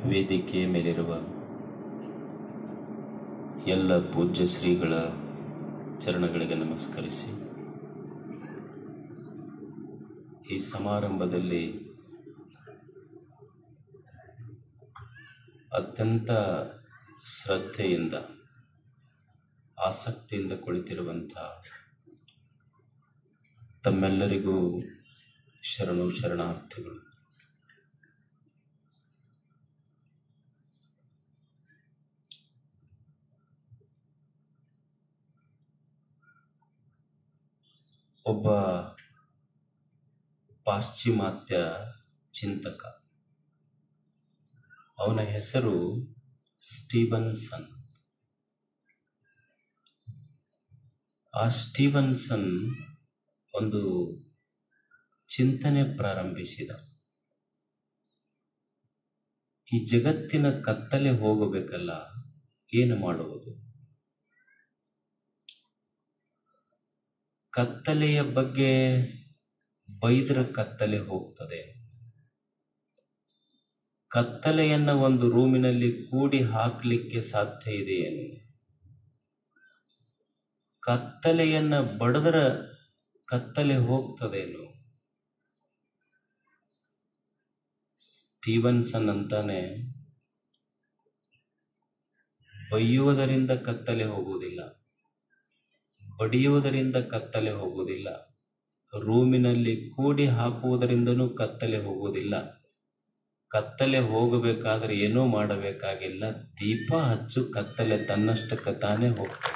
ವೇದಿಕೆಯ ಮೇಲಿರುವ ಎಲ್ಲ ಪೂಜ್ಯ ಶ್ರೀಗಳ ಚರಣಗಳಿಗೆ ನಮಸ್ಕರಿಸಿ ಈ ಸಮಾರಂಭದಲ್ಲಿ ಅತ್ಯಂತ ಶ್ರದ್ಧೆಯಿಂದ ಆಸಕ್ತಿಯಿಂದ ಕುಳಿತಿರುವಂಥ ತಮ್ಮೆಲ್ಲರಿಗೂ ಶರಣು ಶರಣಾರ್ಥಿಗಳು ಒಬ್ಬ ಪಾಶ್ಚಿಮಾತ್ಯ ಚಿಂತಕ ಅವನ ಹೆಸರು ಸ್ಟೀವನ್ಸನ್ ಆ ಸ್ಟೀವನ್ಸನ್ ಒಂದು ಚಿಂತನೆ ಪ್ರಾರಂಭಿಸಿದ ಈ ಜಗತ್ತಿನ ಕತ್ತಲೆ ಹೋಗಬೇಕಲ್ಲ ಏನು ಮಾಡುವುದು ಕತ್ತಲೆಯ ಬಗ್ಗೆ ಬೈದ್ರ ಕತ್ತಲೆ ಹೋಗ್ತದೆ ಕತ್ತಲೆಯನ್ನ ಒಂದು ರೂಮಿನಲ್ಲಿ ಕೂಡಿ ಹಾಕಲಿಕ್ಕೆ ಸಾಧ್ಯ ಇದೆಯೇನು ಕತ್ತಲೆಯನ್ನ ಬಡದರ ಕತ್ತಲೆ ಹೋಗ್ತದೇನು ಸ್ಟೀವನ್ಸನ್ ಅಂತಾನೆ ಬೈಯುವುದರಿಂದ ಕತ್ತಲೆ ಹೋಗುವುದಿಲ್ಲ ಬಡಿಯುವುದರಿಂದ ಕತ್ತಲೆ ಹೋಗುವುದಿಲ್ಲ ರೂಮಿನಲ್ಲಿ ಕೂಡಿ ಹಾಕುವುದರಿಂದನೂ ಕತ್ತಲೆ ಹೋಗುವುದಿಲ್ಲ ಕತ್ತಲೆ ಹೋಗಬೇಕಾದ್ರೆ ಏನೂ ಮಾಡಬೇಕಾಗಿಲ್ಲ ದೀಪ ಹಚ್ಚು ಕತ್ತಲೆ ತನ್ನಷ್ಟಕ್ಕೆ ತಾನೇ ಹೋಗ್ತದೆ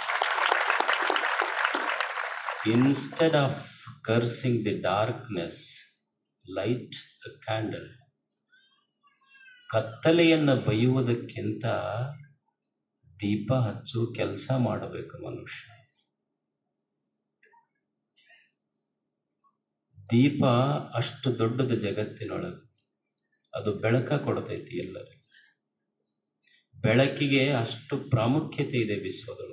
instead of cursing the darkness light the candle ಕತ್ತಲೆಯನ್ನು ಬೈಯುವುದಕ್ಕಿಂತ ದೀಪ ಹಚ್ಚು ಕೆಲಸ ಮಾಡಬೇಕು ಮನುಷ್ಯ ದೀಪ ಅಷ್ಟು ದೊಡ್ಡದು ಜಗತ್ತಿನೊಳಗೆ ಅದು ಬೆಳಕ ಕೊಡ್ತೈತಿ ಎಲ್ಲರಿಗೂ ಬೆಳಕಿಗೆ ಅಷ್ಟು ಪ್ರಾಮುಖ್ಯತೆ ಇದೆ ವಿಶ್ವದೊಳಗೆ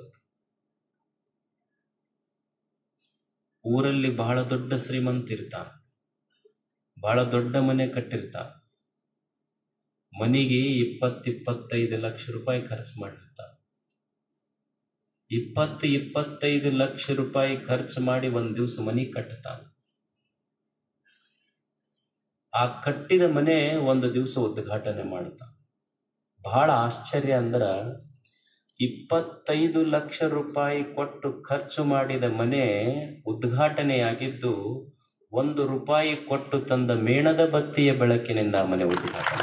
ಊರಲ್ಲಿ ಬಹಳ ದೊಡ್ಡ ಶ್ರೀಮಂತ ಇರ್ತಾನ ಬಹಳ ದೊಡ್ಡ ಮನೆ ಕಟ್ಟಿರ್ತಾನ ಮನೆಗೆ ಇಪ್ಪತ್ತು ಇಪ್ಪತ್ತೈದು ಲಕ್ಷ ರೂಪಾಯಿ ಖರ್ಚು ಮಾಡಿರ್ತಾನ ಇಪ್ಪತ್ತು ಇಪ್ಪತ್ತೈದು ಲಕ್ಷ ರೂಪಾಯಿ ಖರ್ಚು ಮಾಡಿ ಒಂದು ದಿವಸ ಮನೆ ಕಟ್ತಾನ ಆ ಕಟ್ಟಿದ ಮನೆ ಒಂದು ದಿವಸ ಉದ್ಘಾಟನೆ ಮಾಡ್ತಾನ ಬಹಳ ಆಶ್ಚರ್ಯ ಅಂದ್ರ ಇಪ್ಪತ್ತೈದು ಲಕ್ಷ ರೂಪಾಯಿ ಕೊಟ್ಟು ಖರ್ಚು ಮಾಡಿದ ಮನೆ ಉದ್ಘಾಟನೆಯಾಗಿದ್ದು ಒಂದು ರೂಪಾಯಿ ಕೊಟ್ಟು ತಂದ ಮೇಣದ ಬತ್ತಿಯ ಬೆಳಕಿನಿಂದ ಆ ಮನೆ ಉದ್ಘಾಟನೆ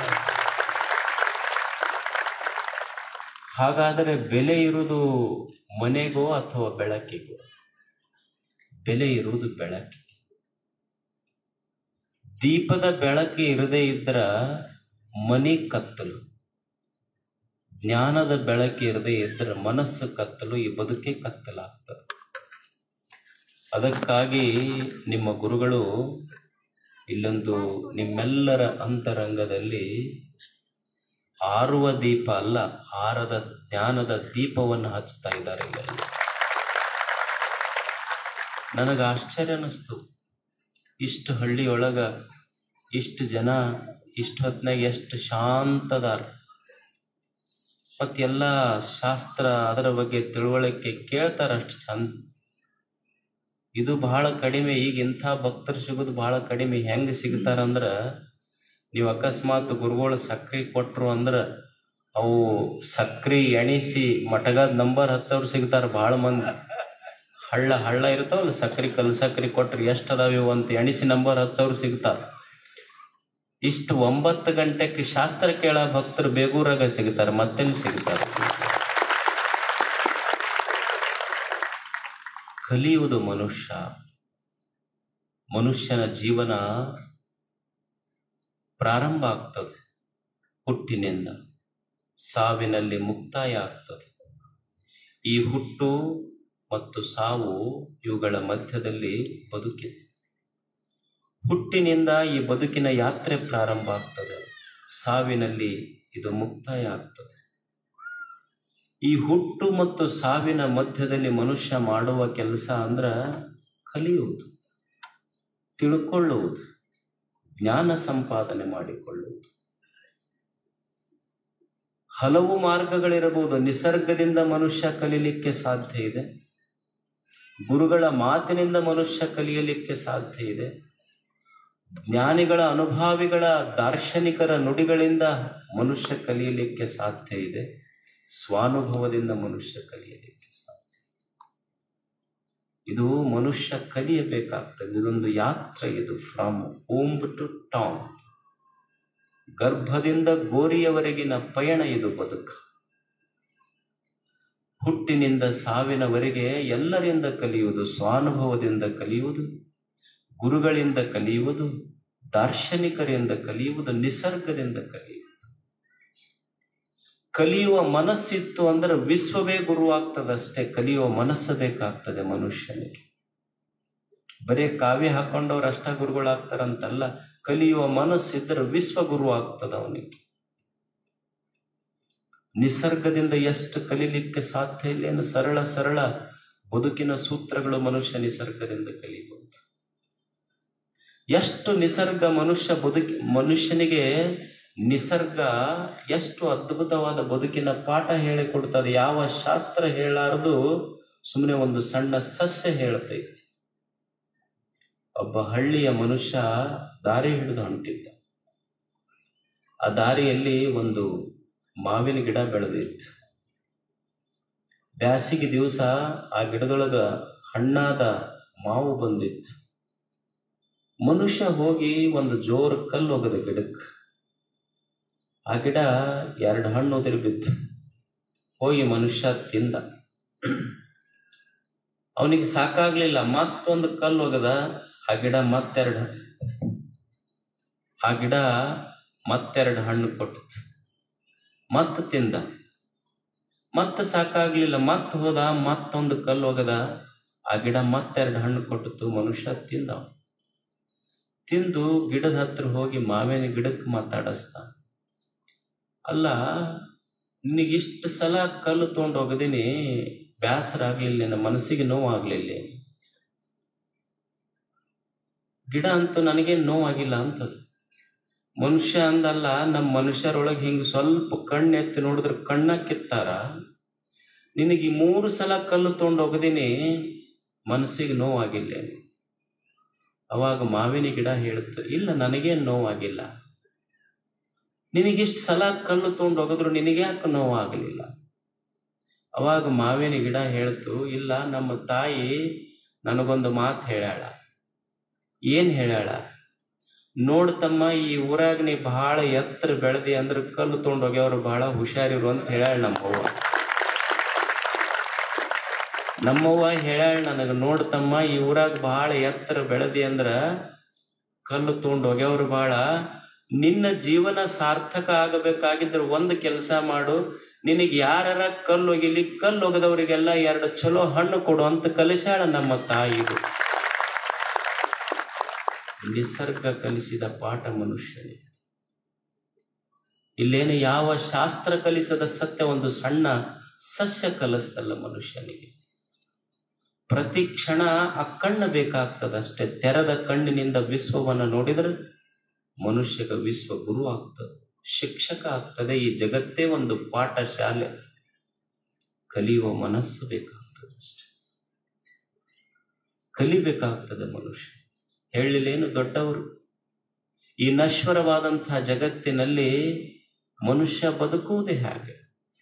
ಹಾಗಾದರೆ ಬೆಲೆ ಇರುವುದು ಮನೆಗೋ ಅಥವಾ ಬೆಳಕಿಗೋ ಬೆಲೆ ಇರುವುದು ಬೆಳಕಿಗೆ ದೀಪದ ಬೆಳಕು ಇರದೇ ಇದ್ರ ಮನಿ ಕತ್ತಲು ಜ್ಞಾನದ ಬೆಳಕು ಇರದೇ ಇದ್ರೆ ಮನಸ್ಸು ಕತ್ತಲು ಈ ಬದುಕೆ ಕತ್ತಲಾಗ್ತದೆ ಅದಕ್ಕಾಗಿ ನಿಮ್ಮ ಗುರುಗಳು ಇಲ್ಲೊಂದು ನಿಮ್ಮೆಲ್ಲರ ಅಂತರಂಗದಲ್ಲಿ ಆರುವ ದೀಪ ಅಲ್ಲ ಆರದ ಜ್ಞಾನದ ದೀಪವನ್ನು ಹಚ್ತಾ ಇದ್ದಾರೆ ಇಲ್ಲ ನನಗೆ ಆಶ್ಚರ್ಯ ಅನ್ನಿಸ್ತು ಇಷ್ಟು ಹಳ್ಳಿಯೊಳಗ ಇಷ್ಟು ಜನ ಇಷ್ಟು ಹೊತ್ನಾಗ ಎಷ್ಟು ಶಾಂತದಾರ ಮತ್ತೆಲ್ಲ ಶಾಸ್ತ್ರ ಅದರ ಬಗ್ಗೆ ತಿಳುವಳಿಕೆ ಕೇಳ್ತಾರ ಅಷ್ಟು ಚಂದ ಇದು ಬಹಳ ಕಡಿಮೆ ಈಗ ಇಂಥ ಭಕ್ತರು ಸಿಗೋದು ಬಹಳ ಕಡಿಮೆ ಹೆಂಗೆ ಸಿಗ್ತಾರಂದ್ರ ನೀವು ಅಕಸ್ಮಾತ್ ಗುರುಗಳು ಸಕ್ರಿ ಕೊಟ್ರು ಅಂದ್ರ ಅವು ಸಕ್ರಿ ಎಣಿಸಿ ಮಟಗಾದ ನಂಬರ್ ಹಚ್ಚವ್ರು ಸಿಗ್ತಾರ ಬಹಳ ಮಂದಿ ಹಳ್ಳ ಹಳ್ಳ ಇರ್ತಾವಲ್ಲ ಸಕ್ರಿ ಕಲ್ ಸಕ್ರಿ ಕೊಟ್ರಿ ಎಷ್ಟು ಅದಾವ ಇವು ಅಂತ ಎಣಿಸಿ ನಂಬರ್ ಹಚ್ಚವ್ರು ಸಿಗ್ತಾರ ಇಷ್ಟು ಒಂಬತ್ತು ಗಂಟೆಗೆ ಶಾಸ್ತ್ರ ಕೇಳ ಭಕ್ತರು ಬೇಗೂರಾಗ ಸಿಗ್ತಾರೆ ಮತ್ತೆಲ್ಲಿ ಸಿಗ್ತಾರೆ ಕಲಿಯುವುದು ಮನುಷ್ಯ ಮನುಷ್ಯನ ಜೀವನ ಪ್ರಾರಂಭ ಆಗ್ತದೆ ಹುಟ್ಟಿನಿಂದ ಸಾವಿನಲ್ಲಿ ಮುಕ್ತಾಯ ಆಗ್ತದೆ ಈ ಹುಟ್ಟು ಮತ್ತು ಸಾವು ಇವುಗಳ ಮಧ್ಯದಲ್ಲಿ ಬದುಕಿದೆ ಹುಟ್ಟಿನಿಂದ ಈ ಬದುಕಿನ ಯಾತ್ರೆ ಪ್ರಾರಂಭ ಆಗ್ತದೆ ಸಾವಿನಲ್ಲಿ ಇದು ಮುಕ್ತಾಯ ಆಗ್ತದೆ ಈ ಹುಟ್ಟು ಮತ್ತು ಸಾವಿನ ಮಧ್ಯದಲ್ಲಿ ಮನುಷ್ಯ ಮಾಡುವ ಕೆಲಸ ಅಂದ್ರ ಕಲಿಯುವುದು ತಿಳ್ಕೊಳ್ಳುವುದು ಜ್ಞಾನ ಸಂಪಾದನೆ ಮಾಡಿಕೊಳ್ಳುವುದು ಹಲವು ಮಾರ್ಗಗಳಿರಬಹುದು ನಿಸರ್ಗದಿಂದ ಮನುಷ್ಯ ಕಲಿಲಿಕ್ಕೆ ಸಾಧ್ಯ ಇದೆ ಗುರುಗಳ ಮಾತಿನಿಂದ ಮನುಷ್ಯ ಕಲಿಯಲಿಕ್ಕೆ ಸಾಧ್ಯ ಇದೆ ಜ್ಞಾನಿಗಳ ಅನುಭಾವಿಗಳ ದಾರ್ಶನಿಕರ ನುಡಿಗಳಿಂದ ಮನುಷ್ಯ ಕಲಿಯಲಿಕ್ಕೆ ಸಾಧ್ಯ ಇದೆ ಸ್ವಾನುಭವದಿಂದ ಮನುಷ್ಯ ಕಲಿಯಲಿಕ್ಕೆ ಸಾಧ್ಯ ಇದು ಮನುಷ್ಯ ಕಲಿಯಬೇಕಾಗ್ತದೆ ಇದೊಂದು ಯಾತ್ರೆ ಇದು ಫ್ರಮ್ ಓಂಬ್ ಟು ಟಾಮ್ ಗರ್ಭದಿಂದ ಗೋರಿಯವರೆಗಿನ ಪಯಣ ಇದು ಬದುಕು ಹುಟ್ಟಿನಿಂದ ಸಾವಿನವರೆಗೆ ಎಲ್ಲರಿಂದ ಕಲಿಯುವುದು ಸ್ವಾನುಭವದಿಂದ ಕಲಿಯುವುದು ಗುರುಗಳಿಂದ ಕಲಿಯುವುದು ದಾರ್ಶನಿಕರಿಂದ ಕಲಿಯುವುದು ನಿಸರ್ಗದಿಂದ ಕಲಿಯುವುದು ಕಲಿಯುವ ಮನಸ್ಸಿತ್ತು ಅಂದ್ರೆ ವಿಶ್ವವೇ ಗುರುವಾಗ್ತದಷ್ಟೇ ಕಲಿಯುವ ಮನಸ್ಸು ಬೇಕಾಗ್ತದೆ ಮನುಷ್ಯನಿಗೆ ಬರೀ ಕಾವ್ಯ ಹಾಕೊಂಡವ್ರು ಅಷ್ಟ ಗುರುಗಳಾಗ್ತಾರಂತಲ್ಲ ಕಲಿಯುವ ಮನಸ್ಸಿದ್ರೆ ವಿಶ್ವ ಗುರು ಆಗ್ತದ ಅವನಿಗೆ ನಿಸರ್ಗದಿಂದ ಎಷ್ಟು ಕಲಿಲಿಕ್ಕೆ ಸಾಧ್ಯ ಇಲ್ಲ ಏನು ಸರಳ ಸರಳ ಬದುಕಿನ ಸೂತ್ರಗಳು ಮನುಷ್ಯ ನಿಸರ್ಗದಿಂದ ಕಲಿಬಹುದು ಎಷ್ಟು ನಿಸರ್ಗ ಮನುಷ್ಯ ಬದುಕಿ ಮನುಷ್ಯನಿಗೆ ನಿಸರ್ಗ ಎಷ್ಟು ಅದ್ಭುತವಾದ ಬದುಕಿನ ಪಾಠ ಹೇಳಿಕೊಡ್ತದೆ ಯಾವ ಶಾಸ್ತ್ರ ಹೇಳಾರದು ಸುಮ್ಮನೆ ಒಂದು ಸಣ್ಣ ಸಸ್ಯ ಹೇಳ್ತೈತಿ ಒಬ್ಬ ಹಳ್ಳಿಯ ಮನುಷ್ಯ ದಾರಿ ಹಿಡಿದು ಹೊಂಟಿದ್ದ ಆ ದಾರಿಯಲ್ಲಿ ಒಂದು ಮಾವಿನ ಗಿಡ ಬೆಳೆದಿತ್ತು ಬ್ಯಾಸಿಗೆ ದಿವಸ ಆ ಗಿಡದೊಳಗ ಹಣ್ಣಾದ ಮಾವು ಬಂದಿತ್ತು ಮನುಷ್ಯ ಹೋಗಿ ಒಂದು ಜೋರು ಕಲ್ಲು ಹೋಗದ ಗಿಡಕ್ಕೆ ಆ ಗಿಡ ಎರಡು ಹಣ್ಣು ಉದುರಿ ಬಿತ್ತು ಹೋಗಿ ಮನುಷ್ಯ ತಿಂದ ಅವನಿಗೆ ಸಾಕಾಗ್ಲಿಲ್ಲ ಮತ್ತೊಂದು ಕಲ್ಲು ಹೋಗದ ಆ ಗಿಡ ಮತ್ತೆರಡು ಆ ಗಿಡ ಮತ್ತೆರಡು ಹಣ್ಣು ಕೊಟ್ಟಿತು ಮತ್ತ ತಿಂದ ಮತ್ತ ಸಾಕಾಗ್ಲಿಲ್ಲ ಮತ್ತ ಹೋದ ಮತ್ತೊಂದು ಕಲ್ಲು ಹೋಗದ ಆ ಗಿಡ ಮತ್ತೆರಡು ಹಣ್ಣು ಕೊಟ್ಟಿತು ಮನುಷ್ಯ ತಿಂದ ತಿಂದು ಗಿಡದ ಹತ್ರ ಹೋಗಿ ಮಾವಿನ ಗಿಡಕ್ಕೆ ಮಾತಾಡಿಸ್ದ ಅಲ್ಲ ನಿನಗಿಷ್ಟು ಸಲ ಕಲ್ಲು ತೊಗೊಂಡು ಹೋಗದೀನಿ ಬೇಸರ ಆಗ್ಲಿಲ್ಲ ನಿನ್ನ ಮನಸ್ಸಿಗೆ ನೋವು ಆಗ್ಲಿಲ್ಲ ಗಿಡ ಅಂತೂ ನನಗೇನು ನೋವಾಗಿಲ್ಲ ಅಂತದು ಮನುಷ್ಯ ಅಂದಲ್ಲ ನಮ್ಮ ಮನುಷ್ಯರೊಳಗೆ ಹಿಂಗೆ ಸ್ವಲ್ಪ ಕಣ್ಣು ಎತ್ತಿ ನೋಡಿದ್ರೆ ಕಣ್ಣ ಕಿತ್ತಾರ ನಿನಗೆ ಈ ಮೂರು ಸಲ ಕಲ್ಲು ತೊಗೊಂಡು ಹೋಗದೀನಿ ಮನಸ್ಸಿಗೆ ನೋವಾಗಿಲ್ಲ ಅವಾಗ ಮಾವಿನ ಗಿಡ ಹೇಳುತ್ತೆ ಇಲ್ಲ ನನಗೇನು ನೋವಾಗಿಲ್ಲ ನಿನಗಿಷ್ಟು ಸಲ ಕಲ್ಲು ತೊಗೊಂಡು ಹೋಗಿದ್ರು ನಿನಗ್ಯಾಕೆ ನೋವಾಗಲಿಲ್ಲ ಅವಾಗ ಮಾವಿನ ಗಿಡ ಹೇಳ್ತು ಇಲ್ಲ ನಮ್ಮ ತಾಯಿ ನನಗೊಂದು ಮಾತು ಹೇಳ್ಯಾಳ ಏನ್ ಹೇಳ್ಯಾಳ ನೋಡ್ತಮ್ಮ ಈ ಊರಾಗ ನೀ ಬಹಳ ಎತ್ತರ ಬೆಳೆದಿ ಅಂದ್ರೆ ಕಲ್ಲು ತೊಗೊಂಡು ಹೋಗ್ಯವ್ರು ಬಹಳ ಹುಷಾರಿರು ಅಂತ ಹೇಳ್ಯಾಳ ನಮ್ಮವ್ವ ನಮ್ಮವ್ವ ಹೇಳ್ಯಾಳ ನನಗೆ ನೋಡ್ತಮ್ಮ ಈ ಊರಾಗ ಬಹಳ ಎತ್ತರ ಬೆಳೆದಿ ಅಂದ್ರ ಕಲ್ಲು ತೊಗೊಂಡು ಹೋಗ್ಯವ್ರು ಬಹಳ ನಿನ್ನ ಜೀವನ ಸಾರ್ಥಕ ಆಗಬೇಕಾಗಿದ್ರೆ ಒಂದು ಕೆಲಸ ಮಾಡು ನಿನಗೆ ಯಾರ ಕಲ್ಲು ಒಗಿಲಿ ಕಲ್ಲು ಒಗದವರಿಗೆಲ್ಲ ಎರಡು ಚಲೋ ಹಣ್ಣು ಕೊಡು ಅಂತ ಕಲಿಸ್ಯಾಳ ನಮ್ಮ ತಾಯಿದು ನಿಸರ್ಗ ಕಲಿಸಿದ ಪಾಠ ಮನುಷ್ಯನಿಗೆ ಇಲ್ಲೇನು ಯಾವ ಶಾಸ್ತ್ರ ಕಲಿಸದ ಸತ್ಯ ಒಂದು ಸಣ್ಣ ಸಸ್ಯ ಕಲಿಸ್ತಲ್ಲ ಮನುಷ್ಯನಿಗೆ ಪ್ರತಿ ಕ್ಷಣ ಆ ಕಣ್ಣು ಬೇಕಾಗ್ತದೆ ಅಷ್ಟೇ ತೆರೆದ ಕಣ್ಣಿನಿಂದ ವಿಶ್ವವನ್ನು ನೋಡಿದ್ರೆ ಮನುಷ್ಯಗ ವಿಶ್ವ ಗುರು ಆಗ್ತದೆ ಶಿಕ್ಷಕ ಆಗ್ತದೆ ಈ ಜಗತ್ತೇ ಒಂದು ಪಾಠ ಶಾಲೆ ಕಲಿಯುವ ಮನಸ್ಸು ಬೇಕಾಗ್ತದೆ ಅಷ್ಟೆ ಕಲಿಬೇಕಾಗ್ತದೆ ಮನುಷ್ಯ ಹೇಳಲಿಲ್ಲೇನು ದೊಡ್ಡವರು ಈ ನಶ್ವರವಾದಂತಹ ಜಗತ್ತಿನಲ್ಲಿ ಮನುಷ್ಯ ಬದುಕುವುದೇ ಹಾಗೆ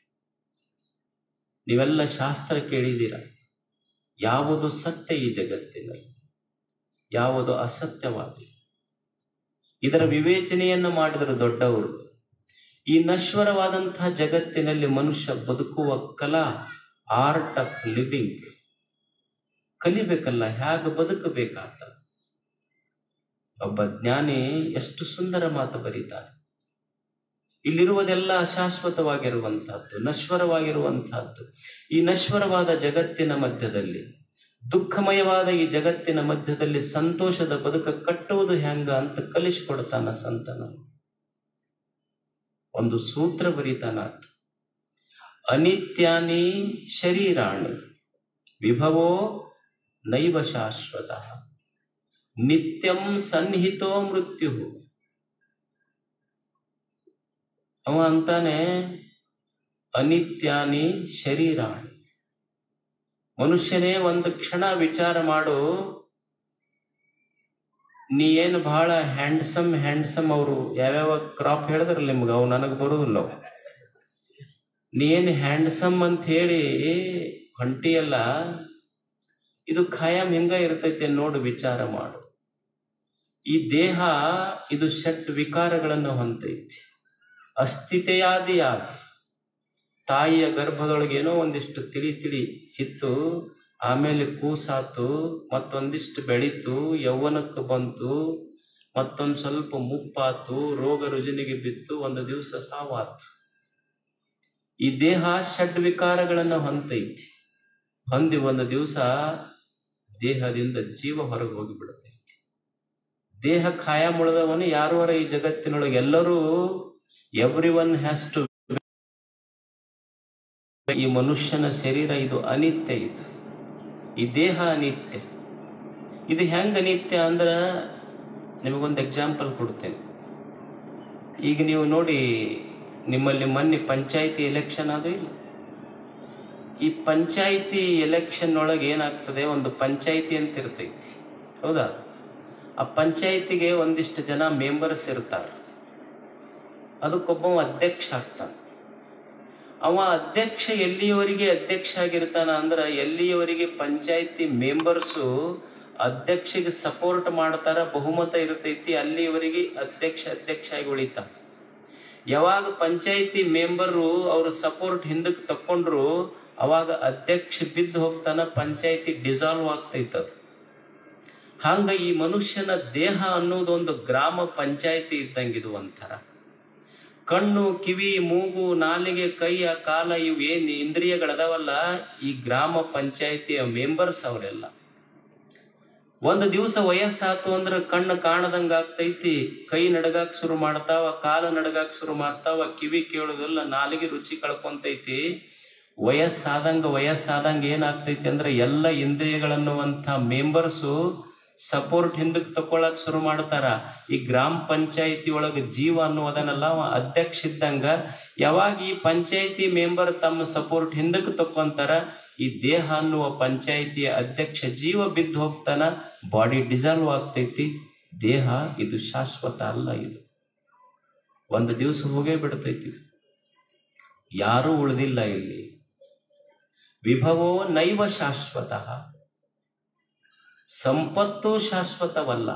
ನೀವೆಲ್ಲ ಶಾಸ್ತ್ರ ಕೇಳಿದ್ದೀರ ಯಾವುದು ಸತ್ಯ ಈ ಜಗತ್ತಿನಲ್ಲಿ ಯಾವುದು ಅಸತ್ಯವಾಗಿದೆ ಇದರ ವಿವೇಚನೆಯನ್ನು ಮಾಡಿದರು ದೊಡ್ಡವರು ಈ ನಶ್ವರವಾದಂತಹ ಜಗತ್ತಿನಲ್ಲಿ ಮನುಷ್ಯ ಬದುಕುವ ಕಲಾ ಆರ್ಟ್ ಆಫ್ ಲಿವಿಂಗ್ ಕಲಿಬೇಕಲ್ಲ ಹೇಗೆ ಬದುಕಬೇಕಾತ ಒಬ್ಬ ಜ್ಞಾನಿ ಎಷ್ಟು ಸುಂದರ ಮಾತು ಬರೀತಾರೆ ಇಲ್ಲಿರುವುದೆಲ್ಲ ಶಾಶ್ವತವಾಗಿರುವಂತಹದ್ದು ನಶ್ವರವಾಗಿರುವಂತಹದ್ದು ಈ ನಶ್ವರವಾದ ಜಗತ್ತಿನ ಮಧ್ಯದಲ್ಲಿ ದುಃಖಮಯವಾದ ಈ ಜಗತ್ತಿನ ಮಧ್ಯದಲ್ಲಿ ಸಂತೋಷದ ಬದುಕ ಕಟ್ಟುವುದು ಹೆಂಗ ಅಂತ ಕಲಿಸಿಕೊಡ್ತಾನ ಸಂತನ ಒಂದು ಸೂತ್ರ ಬರೀತಾನ ಅನಿತ್ಯಾನಿ ಶರೀರಾಣಿ ವಿಭವೋ ನೈವ ಶಾಶ್ವತ ನಿತ್ಯಂ ಸನ್ನಿಹಿತೋ ಮೃತ್ಯು ಅವ ಅಂತಾನೆ ಅನಿತ್ಯಾನಿ ಶರೀರಾಣಿ ಮನುಷ್ಯನೇ ಒಂದು ಕ್ಷಣ ವಿಚಾರ ಮಾಡು ನೀ ಏನು ಬಹಳ ಹ್ಯಾಂಡ್ಸಮ್ ಹ್ಯಾಂಡ್ಸಮ್ ಅವರು ಯಾವ್ಯಾವ ಕ್ರಾಪ್ ಹೇಳಿದ್ರಲ್ಲ ನಿಮ್ಗೆ ಅವು ನನಗೆ ಬರುದಿಲ್ಲ ಅವು. ನೀ ಏನು ಹ್ಯಾಂಡ್ಸಮ್ ಅಂತ ಹೇಳಿ ಹೊಂಟಿಯಲ್ಲ ಇದು ಖಾಯಂ ಹೆಂಗ ಇರ್ತೈತೆ ನೋಡು ವಿಚಾರ ಮಾಡು ಈ ದೇಹ ಇದು ಷಟ್ ವಿಕಾರಗಳನ್ನು ಹೊಂದೈತಿ ಅಸ್ಥಿತೆಯಾದಿಯಾಗಿ ತಾಯಿಯ ಗರ್ಭದೊಳಗೆ ಏನೋ ಒಂದಿಷ್ಟು ತಿಳಿ ತಿಳಿ ಇತ್ತು ಆಮೇಲೆ ಕೂಸಾತು ಮತ್ತೊಂದಿಷ್ಟು ಬೆಳೀತು ಯೌವನಕ್ಕೆ ಬಂತು ಮತ್ತೊಂದು ಸ್ವಲ್ಪ ಮುಪ್ಪಾತು ರೋಗ ರುಜಿನಿಗೆ ಬಿತ್ತು ಒಂದು ದಿವಸ ಸಾವಾತು ಈ ದೇಹ ಷಡ್ ವಿಕಾರಗಳನ್ನು ಹೊಂದೈತಿ ಹೊಂದಿ ಒಂದು ದಿವಸ ದೇಹದಿಂದ ಜೀವ ಹೊರಗೆ ಹೋಗಿಬಿಡುತ್ತೆ ದೇಹ ಖಾಯ ಮುಳದವನು ಯಾರುವರ ಈ ಜಗತ್ತಿನೊಳಗೆ ಎಲ್ಲರೂ ಎವ್ರಿ ಒನ್ ಹ್ಯಾಸ್ ಟು ಈ ಮನುಷ್ಯನ ಶರೀರ ಇದು ಅನಿತ್ಯ ಇದು ಈ ದೇಹ ಅನಿತ್ಯ ಇದು ಹೆಂಗ ಅನಿತ್ಯ ಅಂದ್ರ ನಿಮಗೊಂದು ಎಕ್ಸಾಂಪಲ್ ಕೊಡ್ತೇನೆ ಈಗ ನೀವು ನೋಡಿ ನಿಮ್ಮಲ್ಲಿ ಮೊನ್ನೆ ಪಂಚಾಯಿತಿ ಎಲೆಕ್ಷನ್ ಅದು ಇಲ್ಲ ಈ ಪಂಚಾಯಿತಿ ಎಲೆಕ್ಷನ್ ಒಳಗೆ ಏನಾಗ್ತದೆ ಒಂದು ಪಂಚಾಯಿತಿ ಅಂತ ಇರ್ತೈತಿ ಹೌದಾ ಆ ಪಂಚಾಯಿತಿಗೆ ಒಂದಿಷ್ಟು ಜನ ಮೆಂಬರ್ಸ್ ಇರ್ತಾರೆ ಅದಕ್ಕೊಬ್ಬ ಅಧ್ಯಕ್ಷ ಆಗ್ತಾನೆ ಅವ ಅಧ್ಯಕ್ಷ ಎಲ್ಲಿಯವರೆಗೆ ಅಧ್ಯಕ್ಷ ಆಗಿರ್ತಾನ ಅಂದ್ರ ಎಲ್ಲಿಯವರೆಗೆ ಪಂಚಾಯಿತಿ ಮೆಂಬರ್ಸು ಅಧ್ಯಕ್ಷಗೆ ಸಪೋರ್ಟ್ ಮಾಡ್ತಾರ ಬಹುಮತ ಇರ್ತೈತಿ ಅಲ್ಲಿಯವರೆಗೆ ಅಧ್ಯಕ್ಷ ಅಧ್ಯಕ್ಷ ಆಗಿ ಉಳಿತಾನ ಯಾವಾಗ ಪಂಚಾಯಿತಿ ಮೆಂಬರು ಅವ್ರ ಸಪೋರ್ಟ್ ಹಿಂದಕ್ಕೆ ತಕೊಂಡ್ರು ಅವಾಗ ಅಧ್ಯಕ್ಷ ಬಿದ್ದು ಹೋಗ್ತಾನ ಪಂಚಾಯಿತಿ ಡಿಸಾಲ್ವ್ ಆಗ್ತೈತದ ಹಂಗ ಈ ಮನುಷ್ಯನ ದೇಹ ಅನ್ನೋದೊಂದು ಗ್ರಾಮ ಪಂಚಾಯಿತಿ ಇದ್ದಂಗಿದು ಒಂಥರ ಕಣ್ಣು ಕಿವಿ ಮೂಗು ನಾಲಿಗೆ ಕೈಯ ಕಾಲ ಇವು ಏನ್ ಇಂದ್ರಿಯಗಳದಾವಲ್ಲ ಈ ಗ್ರಾಮ ಪಂಚಾಯಿತಿಯ ಮೆಂಬರ್ಸ್ ಅವರೆಲ್ಲ ಒಂದು ದಿವಸ ವಯಸ್ಸಾತು ಅಂದ್ರೆ ಕಣ್ಣು ಕಾಣದಂಗ ಆಗ್ತೈತಿ ಕೈ ನಡಗಾಕ್ ಶುರು ಮಾಡ್ತಾವ ಕಾಲ ನಡಗಾಕ್ ಶುರು ಮಾಡ್ತಾವ ಕಿವಿ ಕೇಳೋದಿಲ್ಲ ನಾಲಿಗೆ ರುಚಿ ಕಳ್ಕೊಂತೈತಿ ವಯಸ್ಸಾದಂಗ ವಯಸ್ಸಾದಂಗ ಏನಾಗ್ತೈತಿ ಅಂದ್ರೆ ಎಲ್ಲ ಇಂದ್ರಿಯಗಳನ್ನುವಂಥ ಮೆಂಬರ್ಸು ಸಪೋರ್ಟ್ ಹಿಂದಕ್ಕೆ ತಗೊಳಕ್ ಶುರು ಮಾಡ್ತಾರ ಈ ಗ್ರಾಮ ಪಂಚಾಯಿತಿ ಒಳಗೆ ಜೀವ ಅನ್ನುವುದನ್ನೆಲ್ಲ ಅವ ಅಧ್ಯಕ್ಷ ಇದ್ದಂಗ ಯಾವಾಗ ಈ ಪಂಚಾಯಿತಿ ಮೆಂಬರ್ ತಮ್ಮ ಸಪೋರ್ಟ್ ಹಿಂದಕ್ಕೆ ತಕ್ಕೊಂತಾರ ಈ ದೇಹ ಅನ್ನುವ ಪಂಚಾಯಿತಿಯ ಅಧ್ಯಕ್ಷ ಜೀವ ಬಿದ್ದು ಹೋಗ್ತಾನ ಬಾಡಿ ಡಿಸಾಲ್ವ್ ಆಗ್ತೈತಿ ದೇಹ ಇದು ಶಾಶ್ವತ ಅಲ್ಲ ಇದು ಒಂದು ದಿವಸ ಹೋಗೇ ಬಿಡ್ತೈತಿ ಇದು. ಯಾರೂ ಉಳಿದಿಲ್ಲ ಇಲ್ಲಿ ವಿಭವೋ ನೈವ ಶಾಶ್ವತಃ ಸಂಪತ್ತು ಶಾಶ್ವತವಲ್ಲ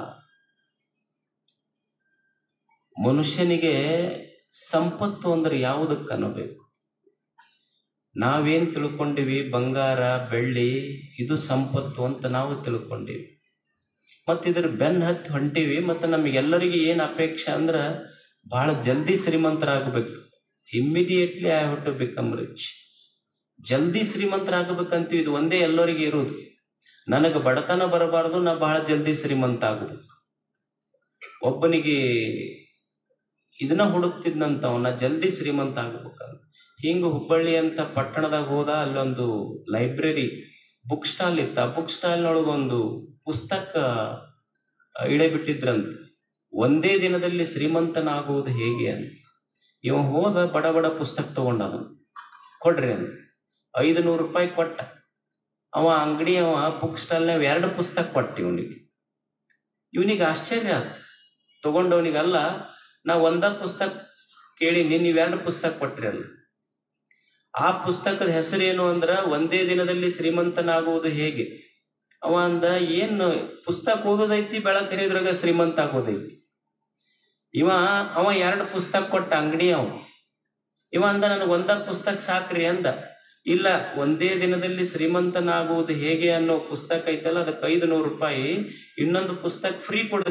ಮನುಷ್ಯನಿಗೆ ಸಂಪತ್ತು ಅಂದ್ರೆ ಯಾವುದಕ್ಕೆ ಅನ್ನಬೇಕು ನಾವೇನ್ ತಿಳ್ಕೊಂಡಿವಿ ಬಂಗಾರ ಬೆಳ್ಳಿ ಇದು ಸಂಪತ್ತು ಅಂತ ನಾವು ತಿಳ್ಕೊಂಡಿವಿ ಮತ್ತು ಇದ್ರ ಬೆನ್ ಹತ್ತಿ ಹೊಂಟಿವಿ ಮತ್ತು ನಮಗೆಲ್ಲರಿಗೆ ಏನು ಅಪೇಕ್ಷೆ ಅಂದ್ರೆ ಬಹಳ ಜಲ್ದಿ ಶ್ರೀಮಂತರಾಗಬೇಕು immediately I have to become rich ಜಲ್ದಿ ಶ್ರೀಮಂತರಾಗಬೇಕಂತೀವಿ ಇದು ಒಂದೇ ಎಲ್ಲರಿಗೆ ಇರೋದು ನನಗೆ ಬಡತನ ಬರಬಾರದು ನಾ ಬಹಳ ಜಲ್ದಿ ಶ್ರೀಮಂತ ಆಗಬೇಕು ಒಬ್ಬನಿಗೆ ಇದನ್ನ ಹುಡುಕ್ತಿದ್ನಂತವ ನಾ ಜಲ್ದಿ ಶ್ರೀಮಂತ ಆಗ್ಬೇಕಂತ ಹಿಂಗ ಹುಬ್ಬಳ್ಳಿ ಅಂತ ಪಟ್ಟಣದಾಗ ಹೋದ ಅಲ್ಲೊಂದು ಲೈಬ್ರರಿ ಬುಕ್ ಸ್ಟಾಲ್ ಇತ್ತು ಆ ಬುಕ್ ಸ್ಟಾಲ್ನೊಳಗೊಂದು ಪುಸ್ತಕ ಇಳೆ ಬಿಟ್ಟಿದ್ರಂತ ಒಂದೇ ದಿನದಲ್ಲಿ ಶ್ರೀಮಂತನಾಗುವುದು ಹೇಗೆ ಅಂತ ಇವ ಹೋದ ಬಡ ಬಡ ಪುಸ್ತಕ ತಗೊಂಡದ ಕೊಡ್ರಿ ಅಂತ ಐದು ನೂರು ರೂಪಾಯಿ ಕೊಟ್ಟ ಅವ ಅಂಗಡಿ ಅವ ಬುಕ್ ಸ್ಟಾಲ್ನಾಗ ಎರಡು ಪುಸ್ತಕ ಕೊಟ್ಟ ಇವನಿಗೆ ಇವನಿಗೆ ಆಶ್ಚರ್ಯ ಆಯ್ತು ತಗೊಂಡವನಿಗಲ್ಲ ನಾ ಒಂದ ಪುಸ್ತಕ ಕೇಳಿ ನೀವು ಎರಡು ಪುಸ್ತಕ ಕೊಟ್ರಿ ಅಲ್ಲ ಆ ಪುಸ್ತಕದ ಹೆಸರೇನು ಅಂದ್ರ ಒಂದೇ ದಿನದಲ್ಲಿ ಶ್ರೀಮಂತನಾಗುವುದು ಹೇಗೆ ಅವ ಅಂದ ಏನ್ ಪುಸ್ತಕ ಓದೋದೈತಿ ಬೆಳಕ್ ಹರಿದ್ರಾಗ ಶ್ರೀಮಂತ ಆಗೋದೈತಿ ಇವ ಅವ ಎರಡು ಪುಸ್ತಕ ಕೊಟ್ಟ ಅಂಗಡಿ ಅವ ಇವ ಅಂದ ನನಗೆ ಒಂದ ಪುಸ್ತಕ ಸಾಕ್ರಿ ಅಂದ ಇಲ್ಲ ಒಂದೇ ದಿನದಲ್ಲಿ ಶ್ರೀಮಂತನಾಗುವುದು ಹೇಗೆ ಅನ್ನೋ ಪುಸ್ತಕ ಐತಲ್ಲ ಅದಕ್ಕೆ ಐದು ನೂರು ರೂಪಾಯಿ ಇನ್ನೊಂದು ಪುಸ್ತಕ ಫ್ರೀ ಕೊಡ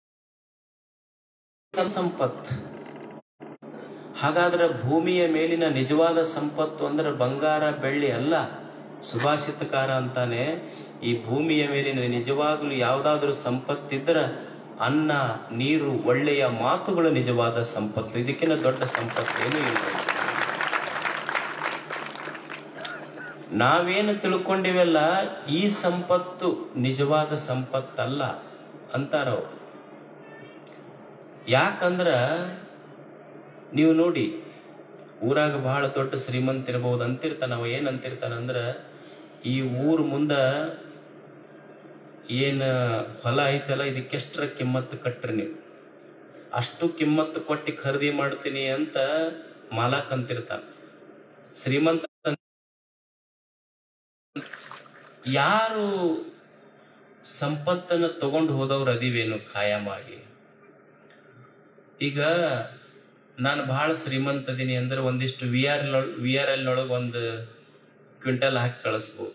ಸಂಪತ್ತು ಹಾಗಾದ್ರೆ ಭೂಮಿಯ ಮೇಲಿನ ನಿಜವಾದ ಸಂಪತ್ತು ಅಂದ್ರೆ ಬಂಗಾರ ಬೆಳ್ಳಿ ಅಲ್ಲ ಸುಭಾಷಿತಕಾರ ಅಂತಾನೆ ಈ ಭೂಮಿಯ ಮೇಲಿನ ನಿಜವಾಗ್ಲೂ ಯಾವುದಾದ್ರೂ ಸಂಪತ್ತಿದ್ರ ಅನ್ನ ನೀರು ಒಳ್ಳೆಯ ಮಾತುಗಳು ನಿಜವಾದ ಸಂಪತ್ತು ಇದಕ್ಕಿಂತ ದೊಡ್ಡ ಸಂಪತ್ತು ಏನೂ ಇಲ್ಲ ನಾವೇನು ತಿಳ್ಕೊಂಡಿವೆಲ್ಲ ಈ ಸಂಪತ್ತು ನಿಜವಾದ ಸಂಪತ್ತಲ್ಲ ಅಂತಾರವ್ರು ಯಾಕಂದ್ರ ನೀವು ನೋಡಿ ಊರಾಗ ಬಹಳ ದೊಡ್ಡ ಶ್ರೀಮಂತ ಇರಬಹುದು ಅಂತಿರ್ತಾನ ಅವ ಏನ್ ಅಂತಿರ್ತಾನ ಅಂದ್ರ ಈ ಊರ್ ಮುಂದ ಏನ್ ಹೊಲ ಐತಲ್ಲ ಇದಕ್ಕೆಷ್ಟರ ಕಿಮ್ಮತ್ತು ಕಟ್ರಿ ನೀವು ಅಷ್ಟು ಕಿಮ್ಮತ್ತು ಕೊಟ್ಟು ಖರೀದಿ ಮಾಡ್ತೀನಿ ಅಂತ ಮಾಲಕ್ ಅಂತಿರ್ತಾನ ಶ್ರೀಮಂತ ಯಾರು ಸಂಪತ್ತನ್ನ ತಗೊಂಡು ಹೋದವ್ರು ಅದಿವೇನು ಖಾಯಮಾಗಿ ಈಗ ನಾನು ಬಹಳ ಶ್ರೀಮಂತ ಅದೀನಿ ಅಂದ್ರೆ ಒಂದಿಷ್ಟು V R V R L ಒಳಗೆ ಒಂದು ಕ್ವಿಂಟಲ್ ಹಾಕಿ ಕಳಿಸ್ಬೋದು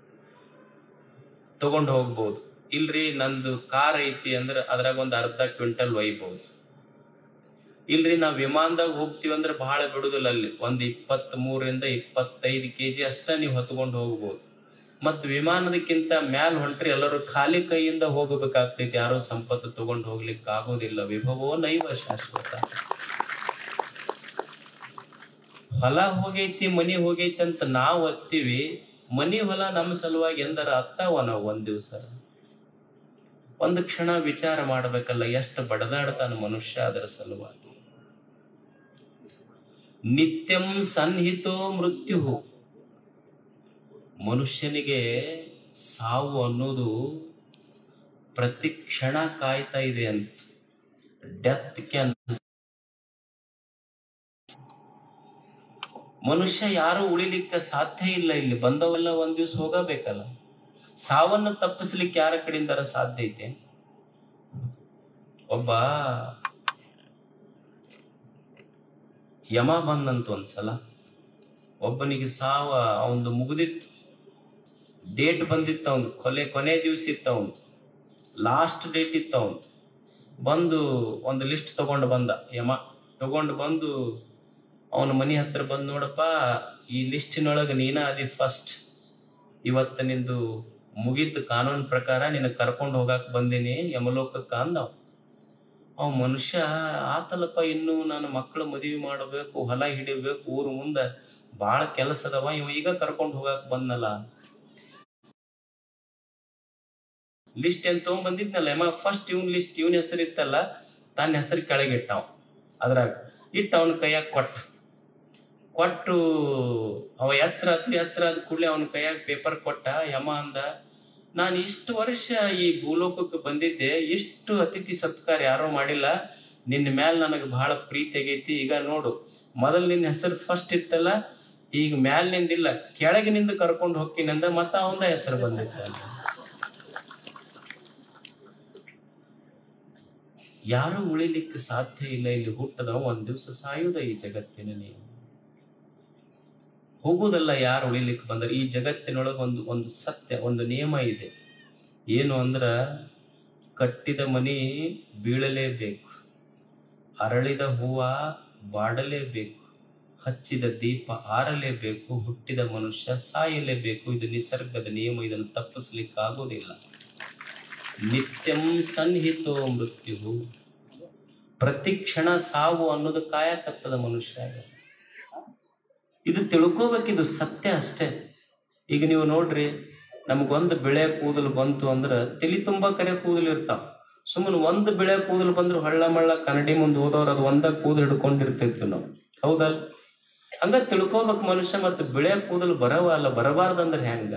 ತಗೊಂಡು ಹೋಗ್ಬೋದು ಇಲ್ರಿ ನಂದು ಕಾರ್ ಐತಿ ಅಂದ್ರೆ ಅದ್ರಾಗ ಒಂದು ಅರ್ಧ ಕ್ವಿಂಟಲ್ ಒಯ್ಬೋದು ಇಲ್ರಿ ನಾವು ವಿಮಾನದಾಗ ಹೋಗ್ತೀವಿ ಅಂದ್ರೆ ಬಹಳ ಬಿಡುದಿಲ್ಲ ಅಲ್ಲಿ ಒಂದು ಇಪ್ಪತ್ತ್ ಮೂರರಿಂದ ಇಪ್ಪತ್ತೈದು ಕೆ ಜಿ ಅಷ್ಟ ನೀವು ಹೊತ್ಕೊಂಡು ಹೋಗ್ಬೋದು ಮತ್ ವಿಮಾನದಕ್ಕಿಂತ ಮ್ಯಾಲ್ ಹೊಂಟ್ರಿ ಎಲ್ಲರೂ ಖಾಲಿ ಕೈಯಿಂದ ಹೋಗಬೇಕಾಗ್ತೈತಿ ಯಾರೋ ಸಂಪತ್ತು ತಗೊಂಡು ಹೋಗ್ಲಿಕ್ಕೆ ಆಗೋದಿಲ್ಲ ವಿಭವೋ ನೈವ ಶಾಶ್ವತ ಹೊಲ ಹೋಗೈತಿ ಮನಿ ಹೋಗೈತಿ ಅಂತ ನಾವ್ ಒತ್ತೀವಿ ಮನಿ ಹೊಲ ನಮ್ಮ ಸಲುವಾಗಿ ಎಂದರ ಅತ್ತಾವ ನಾವು ಒಂದ್ ದಿವ್ಸ ಒಂದು ಕ್ಷಣ ವಿಚಾರ ಮಾಡ್ಬೇಕಲ್ಲ ಎಷ್ಟು ಬಡದಾಡ್ತಾನ ಮನುಷ್ಯ ಅದರ ಸಲುವಾಗಿ ನಿತ್ಯಂ ಸನ್ಹಿತೋ ಮೃತ್ಯು ಮನುಷ್ಯನಿಗೆ ಸಾವು ಅನ್ನೋದು ಪ್ರತಿ ಕ್ಷಣ ಕಾಯ್ತಾ ಇದೆ ಅಂತ ಡೆತ್ ಕ್ಯಾನ್ ಮನುಷ್ಯ ಯಾರು ಉಳಿಲಿಕ್ಕೆ ಸಾಧ್ಯ ಇಲ್ಲ ಇಲ್ಲಿ ಬಂದವೆಲ್ಲ ಒಂದ್ ದಿವ್ಸ ಹೋಗಬೇಕಲ್ಲ ಸಾವನ್ನು ತಪ್ಪಿಸ್ಲಿಕ್ಕೆ ಯಾರ ಕಡೆಯಿಂದಾರ ಸಾಧ್ಯ ಐತೆ ಒಬ್ಬ ಯಮ ಬಂದಂತ ಒಂದ್ಸಲ ಒಬ್ಬನಿಗೆ ಸಾವ ಅವಂದು ಮುಗಿದಿತ್ತು ಡೇಟ್ ಬಂದಿತ್ತು ಅವನು ಕೊನೆ ಕೊನೆ ದಿವಸ ಇತ್ತು ಅವನು ಲಾಸ್ಟ್ ಡೇಟ್ ಇತ್ತು ಅವನು ಬಂದು ಒಂದು ಲಿಸ್ಟ್ ತಗೊಂಡು ಬಂದ ಯಮ ತಗೊಂಡು ಬಂದು ಅವನ ಮನೆ ಹತ್ರ ಬಂದು ನೋಡಪ್ಪ ಈ ಲಿಸ್ಟಿನೊಳಗೆ ನೀನ ಅದಿ ಫಸ್ಟ್ ಇವತ್ತು ನಿಂದು ಮುಗಿದ ಕಾನೂನು ಪ್ರಕಾರ ನಿನ್ನ ಕರ್ಕೊಂಡು ಹೋಗಾಕ್ ಬಂದೀನಿ ಯಮಲೋಕಕ್ಕೆ ಅಂದವ ಅವ ಮನುಷ್ಯ ಆತಲಪ್ಪ ಇನ್ನು ನಾನು ಮಕ್ಕಳು ಮದುವೆ ಮಾಡಬೇಕು ಹೊಲ ಹಿಡಿಬೇಕು ಊರು ಮುಂದ ಬಾಳ ಕೆಲಸ ಅದಾವ ಇವ ಈಗ ಕರ್ಕೊಂಡು ಹೋಗಾಕ್ ಬಂದಲ್ಲ ಲಿಸ್ಟ್ ಏನ್ ತಗೊಂಡ್ ಬಂದಿದ್ನಲ್ಲ ಯಮ ಫಸ್ಟ್ ಇವನ್ ಲಿಸ್ಟ್ ಇವನ್ ಹೆಸರು ಇತ್ತಲ್ಲ ತನ್ನ ಹೆಸರು ಕೆಳಗಿಟ್ಟಾವ ಅದ್ರಾಗ ಇಟ್ಟು ಅವನ ಕೈಯಾಗ ಕೊಟ್ಟ ಕೊಟ್ಟು ಅವ ಎಚ್ಚರ ಆತು ಎಚ್ಚರ ಆದ ಕೂಡಲೇ ಅವನ ಕೈಯಾಗ ಪೇಪರ್ ಕೊಟ್ಟ ಯಮ ಅಂದ ನಾನು ಇಷ್ಟು ವರ್ಷ ಈ ಭೂಲೋಕಕ್ಕೆ ಬಂದಿದ್ದೆ ಇಷ್ಟು ಅತಿಥಿ ಸತ್ಕಾರ ಯಾರೋ ಮಾಡಿಲ್ಲ ನಿನ್ನ ಮ್ಯಾಲ ನನಗೆ ಬಹಳ ಪ್ರೀತಿ ಆಗೈತಿ ಈಗ ನೋಡು ಮೊದಲು ನಿನ್ನ ಹೆಸರು ಫಸ್ಟ್ ಇತ್ತಲ್ಲ ಈಗ ಮ್ಯಾಲಿನಿಂದಿಲ್ಲ ಕೆಳಗಿನಿಂದ ಕರ್ಕೊಂಡು ಹೋಗ್ತೀನಂದ ಮತ್ತ ಅವಂದ ಹೆಸರು ಬಂದಿತ್ತ ಯಾರು ಉಳಿಲಿಕ್ಕೆ ಸಾಧ್ಯ ಇಲ್ಲ ಇಲ್ಲಿ ಹುಟ್ಟದ ಒಂದ್ ದಿವಸ ಸಾಯುದ ಈ ಜಗತ್ತಿನ ನೀವು ಹೋಗುವುದಲ್ಲ ಯಾರು ಉಳಿಲಿಕ್ಕೆ ಬಂದ್ರೆ ಈ ಜಗತ್ತಿನೊಳಗೆ ಒಂದು ಒಂದು ಸತ್ಯ ಒಂದು ನಿಯಮ ಇದೆ ಏನು ಅಂದ್ರ ಕಟ್ಟಿದ ಮನಿ ಬೀಳಲೇಬೇಕು ಅರಳಿದ ಹೂವ ಬಾಡಲೇಬೇಕು ಹಚ್ಚಿದ ದೀಪ ಆರಲೇಬೇಕು ಹುಟ್ಟಿದ ಮನುಷ್ಯ ಸಾಯಲೇಬೇಕು ಇದು ನಿಸರ್ಗದ ನಿಯಮ ಇದನ್ನು ತಪ್ಪಿಸ್ಲಿಕ್ಕೆ ಆಗೋದಿಲ್ಲ ನಿತ್ಯಂ ಸನ್ಹಿತೋ ಮೃತ್ಯು ಪ್ರತಿ ಕ್ಷಣ ಸಾವು ಅನ್ನೋದು ಕಾಯಕತ್ತದ ಮನುಷ್ಯ ಇದು ತಿಳ್ಕೋಬೇಕಿದು ಸತ್ಯ ಅಷ್ಟೇ ಈಗ ನೀವು ನೋಡ್ರಿ ನಮಗೊಂದು ಬೆಳೆ ಕೂದಲು ಬಂತು ಅಂದ್ರ ತಲಿ ತುಂಬಾ ಕರೆ ಕೂದಲು ಇರ್ತಾವ ಸುಮ್ಮನೆ ಒಂದು ಬೆಳೆ ಕೂದಲು ಬಂದ್ರು ಹಳ್ಳ ಮಳ್ಳ ಕನ್ನಡಿ ಮುಂದೆ ಹೋದವ್ರು ಅದು ಒಂದ ಕೂದಲು ಹಿಡ್ಕೊಂಡಿರ್ತಿತ್ತು ನಾವು ಹೌದಲ್ ಹಂಗ ತಿಳ್ಕೋಬೇಕು ಮನುಷ್ಯ ಮತ್ತೆ ಬೆಳೆ ಕೂದಲು ಬರವ ಅಲ್ಲ ಬರಬಾರ್ದಂದ್ರೆ ಹೆಂಗ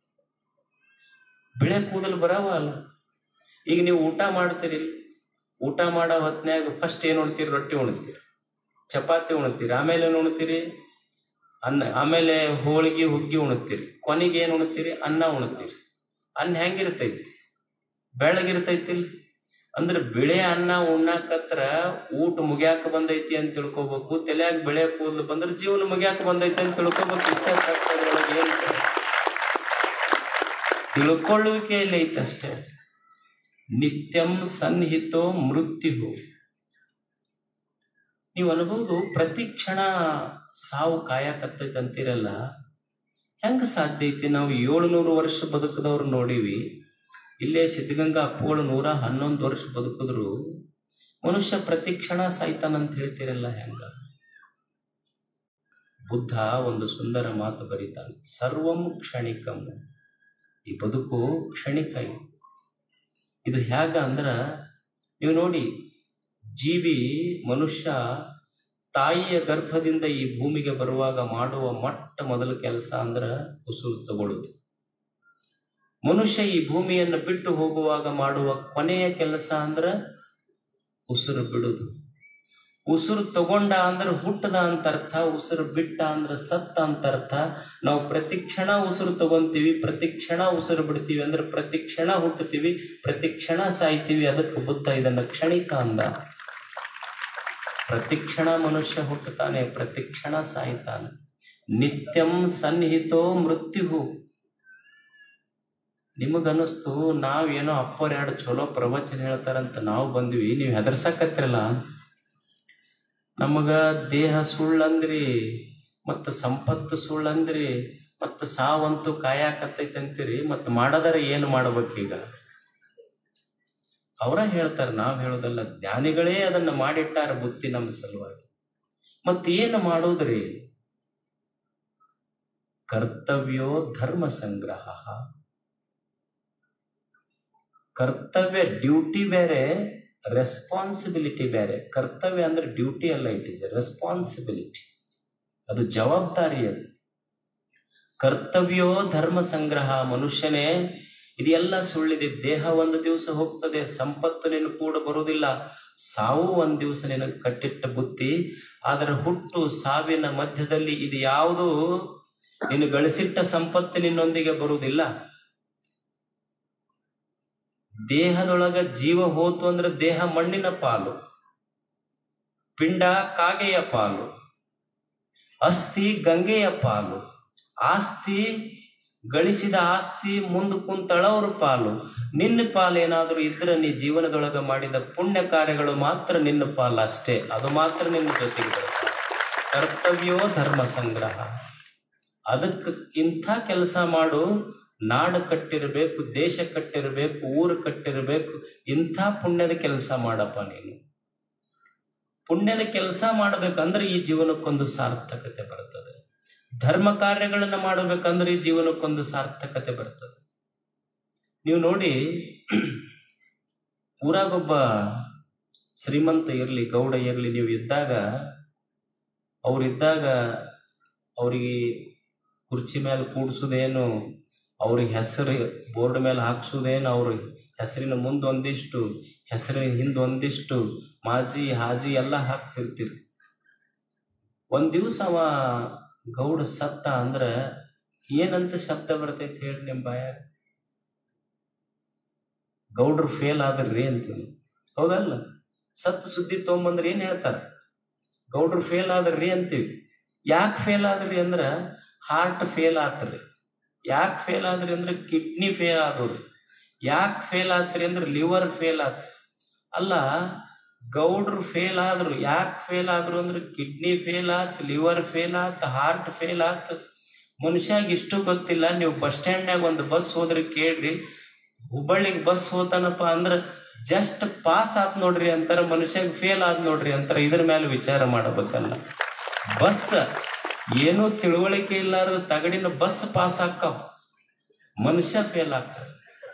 ಬೆಳೆ ಕೂದಲು ಬರವ ಅಲ್ಲ ಈಗ ನೀವು ಊಟ ಮಾಡ್ತೀರಿ ಊಟ ಮಾಡೋ ಹೊತ್ನ್ಯಾಗ ಫಸ್ಟ್ ಏನ್ ಉಣ್ತೀರಿ ರೊಟ್ಟಿ ಉಣ್ತೀರಿ ಚಪಾತಿ ಉಣ್ತೀರಿ ಆಮೇಲೆ ಏನ್ ಉಣ್ತೀರಿ ಅನ್ನ ಆಮೇಲೆ ಹೋಳಿಗೆ ಹುಗ್ಗಿ ಉಣ್ತೀರಿ ಕೊನೆಗೆ ಏನ್ ಉಣ್ತೀರಿ ಅನ್ನ ಉಣ್ತೀರಿ ಅನ್ನ ಹೆಂಗಿರ್ತೈತಿ ಬೆಳಗಿರ್ತೈತಿಲ್ ಅಂದ್ರೆ ಬೆಳೆ ಅನ್ನ ಉಣ್ಣಾಕತ್ರ ಊಟ ಮುಗ್ಯಾಕ ಬಂದೈತಿ ಅಂತ ತಿಳ್ಕೊಬೇಕು ತಲೆಯಾಗ ಬೆಳೆ ಕೂದಲು ಬಂದ್ರೆ ಜೀವನ ಮುಗ್ಯಾಕ ಬಂದೈತಿ ಅಂತ ತಿಳ್ಕೊಬೇಕು ಇಷ್ಟೇ ಸಾಕ್ತದ್ರೊಳಗೆ ಏನ್ ತಿಳ್ಕೊಳ್ಳುವಿಕೆಯಲ್ಲಿ ಐತೆ ಅಷ್ಟೇ ನಿತ್ಯಂ ಸನ್ಹಿತೋ ಮೃತ್ಯು ನೀವು ಅನ್ಬೋದು ಪ್ರತಿ ಕ್ಷಣ ಸಾವು ಕಾಯಕತ್ತೈತೆ ಅಂತೀರಲ್ಲ ಹೆಂಗ ಸಾಧ್ಯ ಐತಿ ನಾವು ಏಳುನೂರು ವರ್ಷ ಬದುಕದವ್ರು ನೋಡಿವಿ ಇಲ್ಲೇ ಸಿದ್ಧಗಂಗಾ ಅಪ್ಪುಗಳು ನೂರ ಹನ್ನೊಂದು ವರ್ಷ ಬದುಕಿದ್ರು ಮನುಷ್ಯ ಪ್ರತಿ ಕ್ಷಣ ಸಾಯ್ತಾನಂತ ಹೇಳ್ತೀರಲ್ಲ ಹೆಂಗ ಬುದ್ಧ ಒಂದು ಸುಂದರ ಮಾತು ಬರೀತಾನೆ ಸರ್ವಂ ಕ್ಷಣಿಕಂ ಈ ಬದುಕು ಕ್ಷಣಿಕ ಇದು. ಇದು ಹೇಗ ಅಂದ್ರ ನೀವು ನೋಡಿ ಜೀವಿ ಮನುಷ್ಯ ತಾಯಿಯ ಗರ್ಭದಿಂದ ಈ ಭೂಮಿಗೆ ಬರುವಾಗ ಮಾಡುವ ಮೊಟ್ಟ ಮೊದಲ ಕೆಲಸ ಅಂದ್ರೆ ಉಸಿರು ತಗೊಳ್ಳುದು ಮನುಷ್ಯ ಈ ಭೂಮಿಯನ್ನು ಬಿಟ್ಟು ಹೋಗುವಾಗ ಮಾಡುವ ಕೊನೆಯ ಕೆಲಸ ಅಂದ್ರೆ ಉಸಿರು ಬಿಡುದು ಉಸಿರು ತಗೊಂಡ ಅಂದ್ರೆ ಹುಟ್ಟದ ಅಂತ ಅರ್ಥ ಉಸಿರು ಬಿಟ್ಟ ಅಂದ್ರೆ ಸತ್ತ ಅಂತ ಅರ್ಥ ನಾವು ಪ್ರತಿ ಕ್ಷಣ ಉಸಿರು ತಗೊಂತೀವಿ ಪ್ರತಿ ಕ್ಷಣ ಉಸಿರು ಬಿಡ್ತೀವಿ ಅಂದ್ರೆ ಪ್ರತಿ ಕ್ಷಣ ಹುಟ್ಟುತ್ತೀವಿ ಪ್ರತಿ ಕ್ಷಣ ಸಾಯ್ತೀವಿ ಅದಕ್ಕೆ ಬುದ್ಧ ಇದನ್ನ ಕ್ಷಣಿಕ ಅಂದ ಪ್ರತಿ ಕ್ಷಣ ಮನುಷ್ಯ ಹುಟ್ಟುತ್ತಾನೆ ಪ್ರತಿ ಕ್ಷಣ ಸಾಯ್ತಾನೆ ನಿತ್ಯಂ ಸನ್ನಿಹಿತೋ ಮೃತ್ಯು ನಿಮಗನಿಸ್ತು ನಾವೇನೋ ಅಪ್ಪರ್ ಎರಡು ಚಲೋ ಪ್ರವಚನ ಹೇಳ್ತಾರಂತ ನಾವು ಬಂದ್ವಿ ನೀವು ಹೆದರ್ಸಕತ್ತಿರಲ್ಲ ನಮಗ ದೇಹ ಸುಳ್ಳಂದ್ರಿ ಮತ್ತು ಸಂಪತ್ತು ಸುಳ್ಳಂದ್ರಿ ಮತ್ತು ಸಾವಂತೂ ಕಾಯಾಕತ್ತೈತೆ ಅಂತೀರಿ ಮತ್ತು ಮಾಡದರ ಏನು ಮಾಡ್ಬೇಕೀಗ ಅವರ ಹೇಳ್ತಾರೆ ನಾವು ಹೇಳೋದಲ್ಲ ಜ್ಞಾನಿಗಳೇ ಅದನ್ನ ಮಾಡಿಟ್ಟಾರ ಬುತ್ತಿ ನಮ್ಮ ಸಲುವಾಗಿ ಮತ್ತೇನು ಮಾಡೋದ್ರಿ ಕರ್ತವ್ಯೋ ಧರ್ಮ ಸಂಗ್ರಹ ಕರ್ತವ್ಯ ಡ್ಯೂಟಿ ಬೇರೆ ರೆಸ್ಪಾನ್ಸಿಬಿಲಿಟಿ ಬೇರೆ ಕರ್ತವ್ಯ ಅಂದ್ರೆ ಡ್ಯೂಟಿ ಅಲ್ಲ ಇಟ್ ಇಸ್ ರೆಸ್ಪಾನ್ಸಿಬಿಲಿಟಿ ಅದು ಜವಾಬ್ದಾರಿ ಅದು ಕರ್ತವ್ಯೋ ಧರ್ಮ ಸಂಗ್ರಹ ಮನುಷ್ಯನೇ ಇದೆಲ್ಲ ಸುಳ್ಳಿದೆ ದೇಹ ಒಂದು ದಿವಸ ಹೋಗ್ತದೆ ಸಂಪತ್ತು ನಿನ್ನ ಕೂಡ ಬರುವುದಿಲ್ಲ ಸಾವು ಒಂದು ದಿವಸ ನಿನಗೆ ಕಟ್ಟಿಟ್ಟ ಬುತ್ತಿ ಆದರೆ ಹುಟ್ಟು ಸಾವಿನ ಮಧ್ಯದಲ್ಲಿ ಇದು ಯಾವುದು ನೀನು ಗಳಿಸಿಟ್ಟ ಸಂಪತ್ತು ನಿನ್ನೊಂದಿಗೆ ಬರುವುದಿಲ್ಲ ದೇಹದೊಳಗ ಜೀವ ಹೋತು ಅಂದ್ರೆ ದೇಹ ಮಣ್ಣಿನ ಪಾಲು ಪಿಂಡ ಕಾಗೆಯ ಪಾಲು ಅಸ್ಥಿ ಗಂಗೆಯ ಪಾಲು ಆಸ್ತಿ ಗಳಿಸಿದ ಆಸ್ತಿ ಮುಂದೆ ಕುಂತಳವ್ರ ಪಾಲು ನಿನ್ನ ಪಾಲು ಏನಾದರೂ ಇದ್ರೆ ನೀ ಜೀವನದೊಳಗ ಮಾಡಿದ ಪುಣ್ಯ ಕಾರ್ಯಗಳು ಮಾತ್ರ ನಿನ್ನ ಪಾಲು ಅಷ್ಟೇ ಅದು ಮಾತ್ರ ನಿನ್ನ ಜೊತೆಗೆ ಬರುತ್ತೆ ಕರ್ತವ್ಯೋ ಧರ್ಮ ಸಂಗ್ರಹ ಅದಕ್ಕೆ ಇಂಥ ಕೆಲಸ ಮಾಡು ನಾಡು ಕಟ್ಟಿರಬೇಕು ದೇಶ ಕಟ್ಟಿರಬೇಕು ಊರು ಕಟ್ಟಿರಬೇಕು ಇಂಥ ಪುಣ್ಯದ ಕೆಲಸ ಮಾಡಪ್ಪ ನೀನು ಪುಣ್ಯದ ಕೆಲಸ ಮಾಡಬೇಕಂದ್ರೆ ಈ ಜೀವನಕ್ಕೊಂದು ಸಾರ್ಥಕತೆ ಬರ್ತದೆ ಧರ್ಮ ಕಾರ್ಯಗಳನ್ನು ಮಾಡಬೇಕಂದ್ರೆ ಈ ಜೀವನಕ್ಕೊಂದು ಸಾರ್ಥಕತೆ ಬರ್ತದೆ ನೀವು ನೋಡಿ ಊರಾಗೊಬ್ಬ ಶ್ರೀಮಂತ ಇರಲಿ ಗೌಡ ಇರಲಿ ನೀವು ಇದ್ದಾಗ ಅವರಿದ್ದಾಗ ಅವರಿಗೆ ಕುರ್ಚಿ ಮೇಲೆ ಕೂಡ್ಸೋದೇನು ಅವ್ರಿಗೆ ಹೆಸರು ಬೋರ್ಡ್ ಮೇಲೆ ಹಾಕ್ಸೋದೇನು ಅವ್ರ ಹೆಸರಿನ ಮುಂದೆ ಒಂದಿಷ್ಟು ಹೆಸರಿನ ಹಿಂದೆ ಒಂದಿಷ್ಟು ಮಾಜಿ ಹಾಜಿ ಎಲ್ಲ ಹಾಕ್ತಿರ್ತೀರಿ ಒಂದ್ ದಿವಸ ಅವ ಗೌಡ ಸತ್ತ ಅಂದ್ರ ಏನಂತ ಶಬ್ದ ಬರ್ತೈತಿ ಹೇಳಿ ನಿಮ್ ಬಾಯಾಗ ಗೌಡ್ರು ಫೇಲ್ ಆದ್ರಿ ಅಂತೀವಿ ಹೌದಲ್ಲ ಸತ್ ಸುದ್ದಿ ತೊಗೊಂಬಂದ್ರೆ ಏನ್ ಹೇಳ್ತಾರ ಗೌಡ್ರು ಫೇಲ್ ಆದ್ರಿ ಅಂತೀವಿ ಯಾಕೆ ಫೇಲ್ ಆದ್ರಿ ಅಂದ್ರ ಹಾರ್ಟ್ ಫೇಲ್ ಆತ್ರಿ ಯಾಕೆ ಫೇಲ್ ಆದ್ರಿ ಅಂದ್ರೆ ಕಿಡ್ನಿ ಫೇಲ್ ಆದ್ರಿ ಯಾಕೆ ಫೇಲ್ ಆತ್ರಿ ಅಂದ್ರೆ ಲಿವರ್ ಫೇಲ್ ಆತ್ ಅಲ್ಲ ಗೌಡ್ರು ಫೇಲ್ ಆದ್ರು ಯಾಕೆ ಫೇಲ್ ಆದ್ರು ಅಂದ್ರೆ ಕಿಡ್ನಿ ಫೇಲ್ ಆತ್ ಲಿವರ್ ಫೇಲ್ ಆತ್ ಹಾರ್ಟ್ ಫೇಲ್ ಆತ್ ಮನುಷ್ಯಾಗ ಇಷ್ಟು ಗೊತ್ತಿಲ್ಲ ನೀವು ಬಸ್ ಸ್ಟ್ಯಾಂಡ್ನಾಗ ಒಂದು ಬಸ್ ಹೋದ್ರೆ ಕೇಳ್ರಿ ಹುಬ್ಬಳ್ಳಿಗೆ ಬಸ್ ಹೋತಾನಪ್ಪ ಅಂದ್ರ ಜಸ್ಟ್ ಪಾಸ್ ಆತ್ ನೋಡ್ರಿ ಅಂತಾರ ಮನುಷ್ಯಾಗ ಫೇಲ್ ಆದ್ ನೋಡ್ರಿ ಅಂತಾರ ಇದ್ರ ಮೇಲೆ ವಿಚಾರ ಮಾಡಬೇಕಲ್ಲ ಬಸ್ ಏನೂ ತಿಳುವಳಿಕೆ ಇಲ್ಲಾರ ತಗಡಿನ ಬಸ್ ಪಾಸ್ ಆಕ್ಕಾವ ಮನುಷ್ಯ ಫೇಲ್ ಆಗ್ತಾನೆ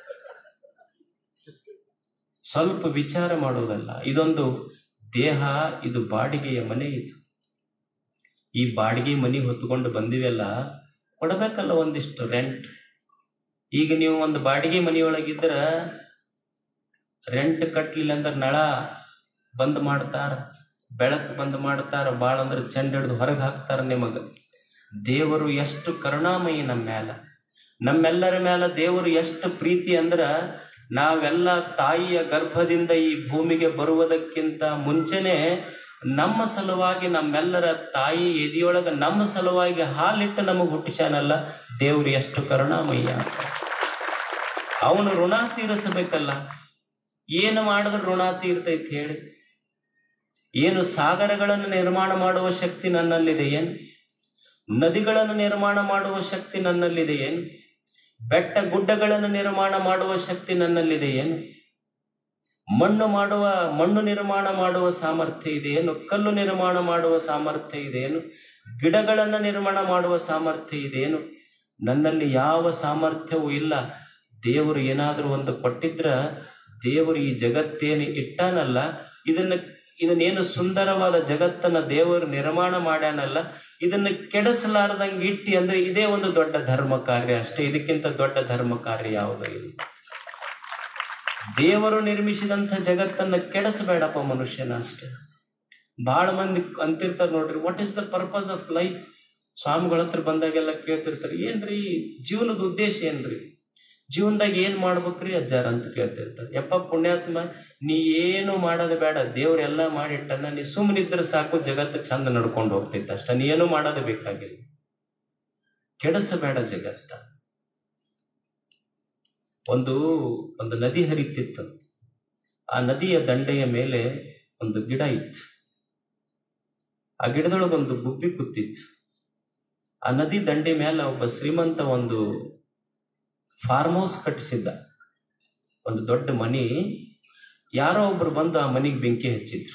ಸ್ವಲ್ಪ ವಿಚಾರ ಮಾಡೋದಲ್ಲ ಇದೊಂದು ದೇಹ ಇದು ಬಾಡಿಗೆಯ ಮನೆ ಇದು ಈ ಬಾಡಿಗೆ ಮನೆ ಹೊತ್ಕೊಂಡು ಬಂದಿವೆಲ್ಲ ಕೊಡಬೇಕಲ್ಲ ಒಂದಿಷ್ಟು ರೆಂಟ್ ಈಗ ನೀವು ಒಂದು ಬಾಡಿಗೆ ಮನೆಯೊಳಗಿದ್ರ ರೆಂಟ್ ಕಟ್ಲಿಲ್ಲ ಅಂದ್ರೆ ನಳ ಬಂದ್ ಮಾಡ್ತಾರ ಬೆಳಕು ಬಂದ್ ಮಾಡ್ತಾರ ಭಾಳ ಅಂದ್ರೆ ಚೆಂಡ ಹಿಡಿದು ಹೊರಗೆ ಹಾಕ್ತಾರ ನಿಮಗ ದೇವರು ಎಷ್ಟು ಕರುಣಾಮಯಿ ನಮ್ಮ ಮ್ಯಾಲ ನಮ್ಮೆಲ್ಲರ ಮ್ಯಾಲ ದೇವರು ಎಷ್ಟು ಪ್ರೀತಿ ಅಂದ್ರ ನಾವೆಲ್ಲ ತಾಯಿಯ ಗರ್ಭದಿಂದ ಈ ಭೂಮಿಗೆ ಬರುವುದಕ್ಕಿಂತ ಮುಂಚೆನೆ ನಮ್ಮ ಸಲುವಾಗಿ ನಮ್ಮೆಲ್ಲರ ತಾಯಿ ಎದೆಯೊಳಗ ನಮ್ಮ ಸಲುವಾಗಿ ಹಾಲಿಟ್ಟು ನಮಗೆ ಹುಟ್ಟಿಸ್ಯಾನಲ್ಲ ದೇವ್ರು ಎಷ್ಟು ಕರುಣಾಮಯ್ಯ ಅವನು ಋಣ ತೀರಿಸಬೇಕಲ್ಲ ಏನು ಮಾಡಿದ್ರೆ ಋಣ ತೀರ್ತೈತಿ ಹೇಳಿ ಏನು ಸಾಗರಗಳನ್ನು ನಿರ್ಮಾಣ ಮಾಡುವ ಶಕ್ತಿ ನನ್ನಲ್ಲಿದೆ ಏನು ನದಿಗಳನ್ನು ನಿರ್ಮಾಣ ಮಾಡುವ ಶಕ್ತಿ ನನ್ನಲ್ಲಿದೆ ಏನು ಬೆಟ್ಟ ಗುಡ್ಡಗಳನ್ನು ನಿರ್ಮಾಣ ಮಾಡುವ ಶಕ್ತಿ ನನ್ನಲ್ಲಿದೆ ಏನು ಮಣ್ಣು ಮಾಡುವ ಮಣ್ಣು ನಿರ್ಮಾಣ ಮಾಡುವ ಸಾಮರ್ಥ್ಯ ಇದೆ ಏನು ಕಲ್ಲು ನಿರ್ಮಾಣ ಮಾಡುವ ಸಾಮರ್ಥ್ಯ ಇದೆ ಏನು ಗಿಡಗಳನ್ನು ನಿರ್ಮಾಣ ಮಾಡುವ ಸಾಮರ್ಥ್ಯ ಇದೆ ಏನು ನನ್ನಲ್ಲಿ ಯಾವ ಸಾಮರ್ಥ್ಯವೂ ಇಲ್ಲ ದೇವರು ಏನಾದರೂ ಒಂದು ಕೊಟ್ಟಿದ್ರ ದೇವರು ಈ ಜಗತ್ತೇನು ಇಟ್ಟಾನಲ್ಲ ಇದನ್ನ ಇದನ್ನೇನು ಸುಂದರವಾದ ಜಗತ್ತನ್ನ ದೇವರು ನಿರ್ಮಾಣ ಮಾಡ್ಯಾನಲ್ಲ ಇದನ್ನ ಕೆಡಿಸಲಾರ್ದಂಗೆ ಇಟ್ಟಿ ಅಂದ್ರೆ ಇದೇ ಒಂದು ದೊಡ್ಡ ಧರ್ಮ ಕಾರ್ಯ ಅಷ್ಟೇ ಇದಕ್ಕಿಂತ ದೊಡ್ಡ ಧರ್ಮ ಕಾರ್ಯ ಯಾವುದೂ ಇಲ್ಲ ದೇವರು ನಿರ್ಮಿಸಿದಂಥ ಜಗತ್ತನ್ನ ಕೆಡಿಸಬೇಡಪ್ಪ ಮನುಷ್ಯನ ಅಷ್ಟೇ ಬಹಳ ಮಂದಿ ಅಂತಿರ್ತಾರೆ ನೋಡ್ರಿ what is the purpose of life ಸ್ವಾಮಿಗಳ ಹತ್ರ ಬಂದಾಗೆಲ್ಲ ಕೇಳ್ತಿರ್ತಾರೆ ಏನ್ರಿ ಜೀವನದ ಉದ್ದೇಶ ಏನ್ರಿ ಜೀವನದಾಗ ಏನ್ ಮಾಡ್ಬೇಕ್ರಿ ಅಜ್ಜಾರ ಅಂತ ಕೇಳ್ತಿರ್ತಾರೆ ಯಪ್ಪ ಪುಣ್ಯಾತ್ಮ ನೀ ಏನು ಮಾಡೋದು ಬೇಡ ದೇವ್ರೆಲ್ಲ ಮಾಡಿಟ್ಟನ್ನ ನೀ ಸುಮ್ಮನಿದ್ರೆ ಸಾಕು ಜಗತ್ತು ಚಂದ ನಡ್ಕೊಂಡು ಹೋಗ್ತೈತೆ ಅಷ್ಟ ನೀ ಏನು ಮಾಡೋದು ಬೇಕಾಗಿಲ್ಲ ಕೆಡಿಸಬೇಡ ಜಗತ್ತ ಒಂದು ಒಂದು ನದಿ ಹರಿತಿತ್ತು ಆ ನದಿಯ ದಂಡೆಯ ಮೇಲೆ ಒಂದು ಗಿಡ ಇತ್ತು ಆ ಗಿಡದೊಳಗೊಂದು ಗುಬ್ಬಿ ಕೂತಿತ್ತು ಆ ನದಿ ದಂಡೆ ಮೇಲೆ ಒಬ್ಬ ಶ್ರೀಮಂತ ಒಂದು ಫಾರ್ಮ್ ಹೌಸ್ ಕಟ್ಟಿಸಿದ್ದ ಒಂದು ದೊಡ್ಡ ಮನಿ ಯಾರೋ ಒಬ್ರು ಬಂದು ಆ ಮನಿಗೆ ಬೆಂಕಿ ಹಚ್ಚಿದ್ರು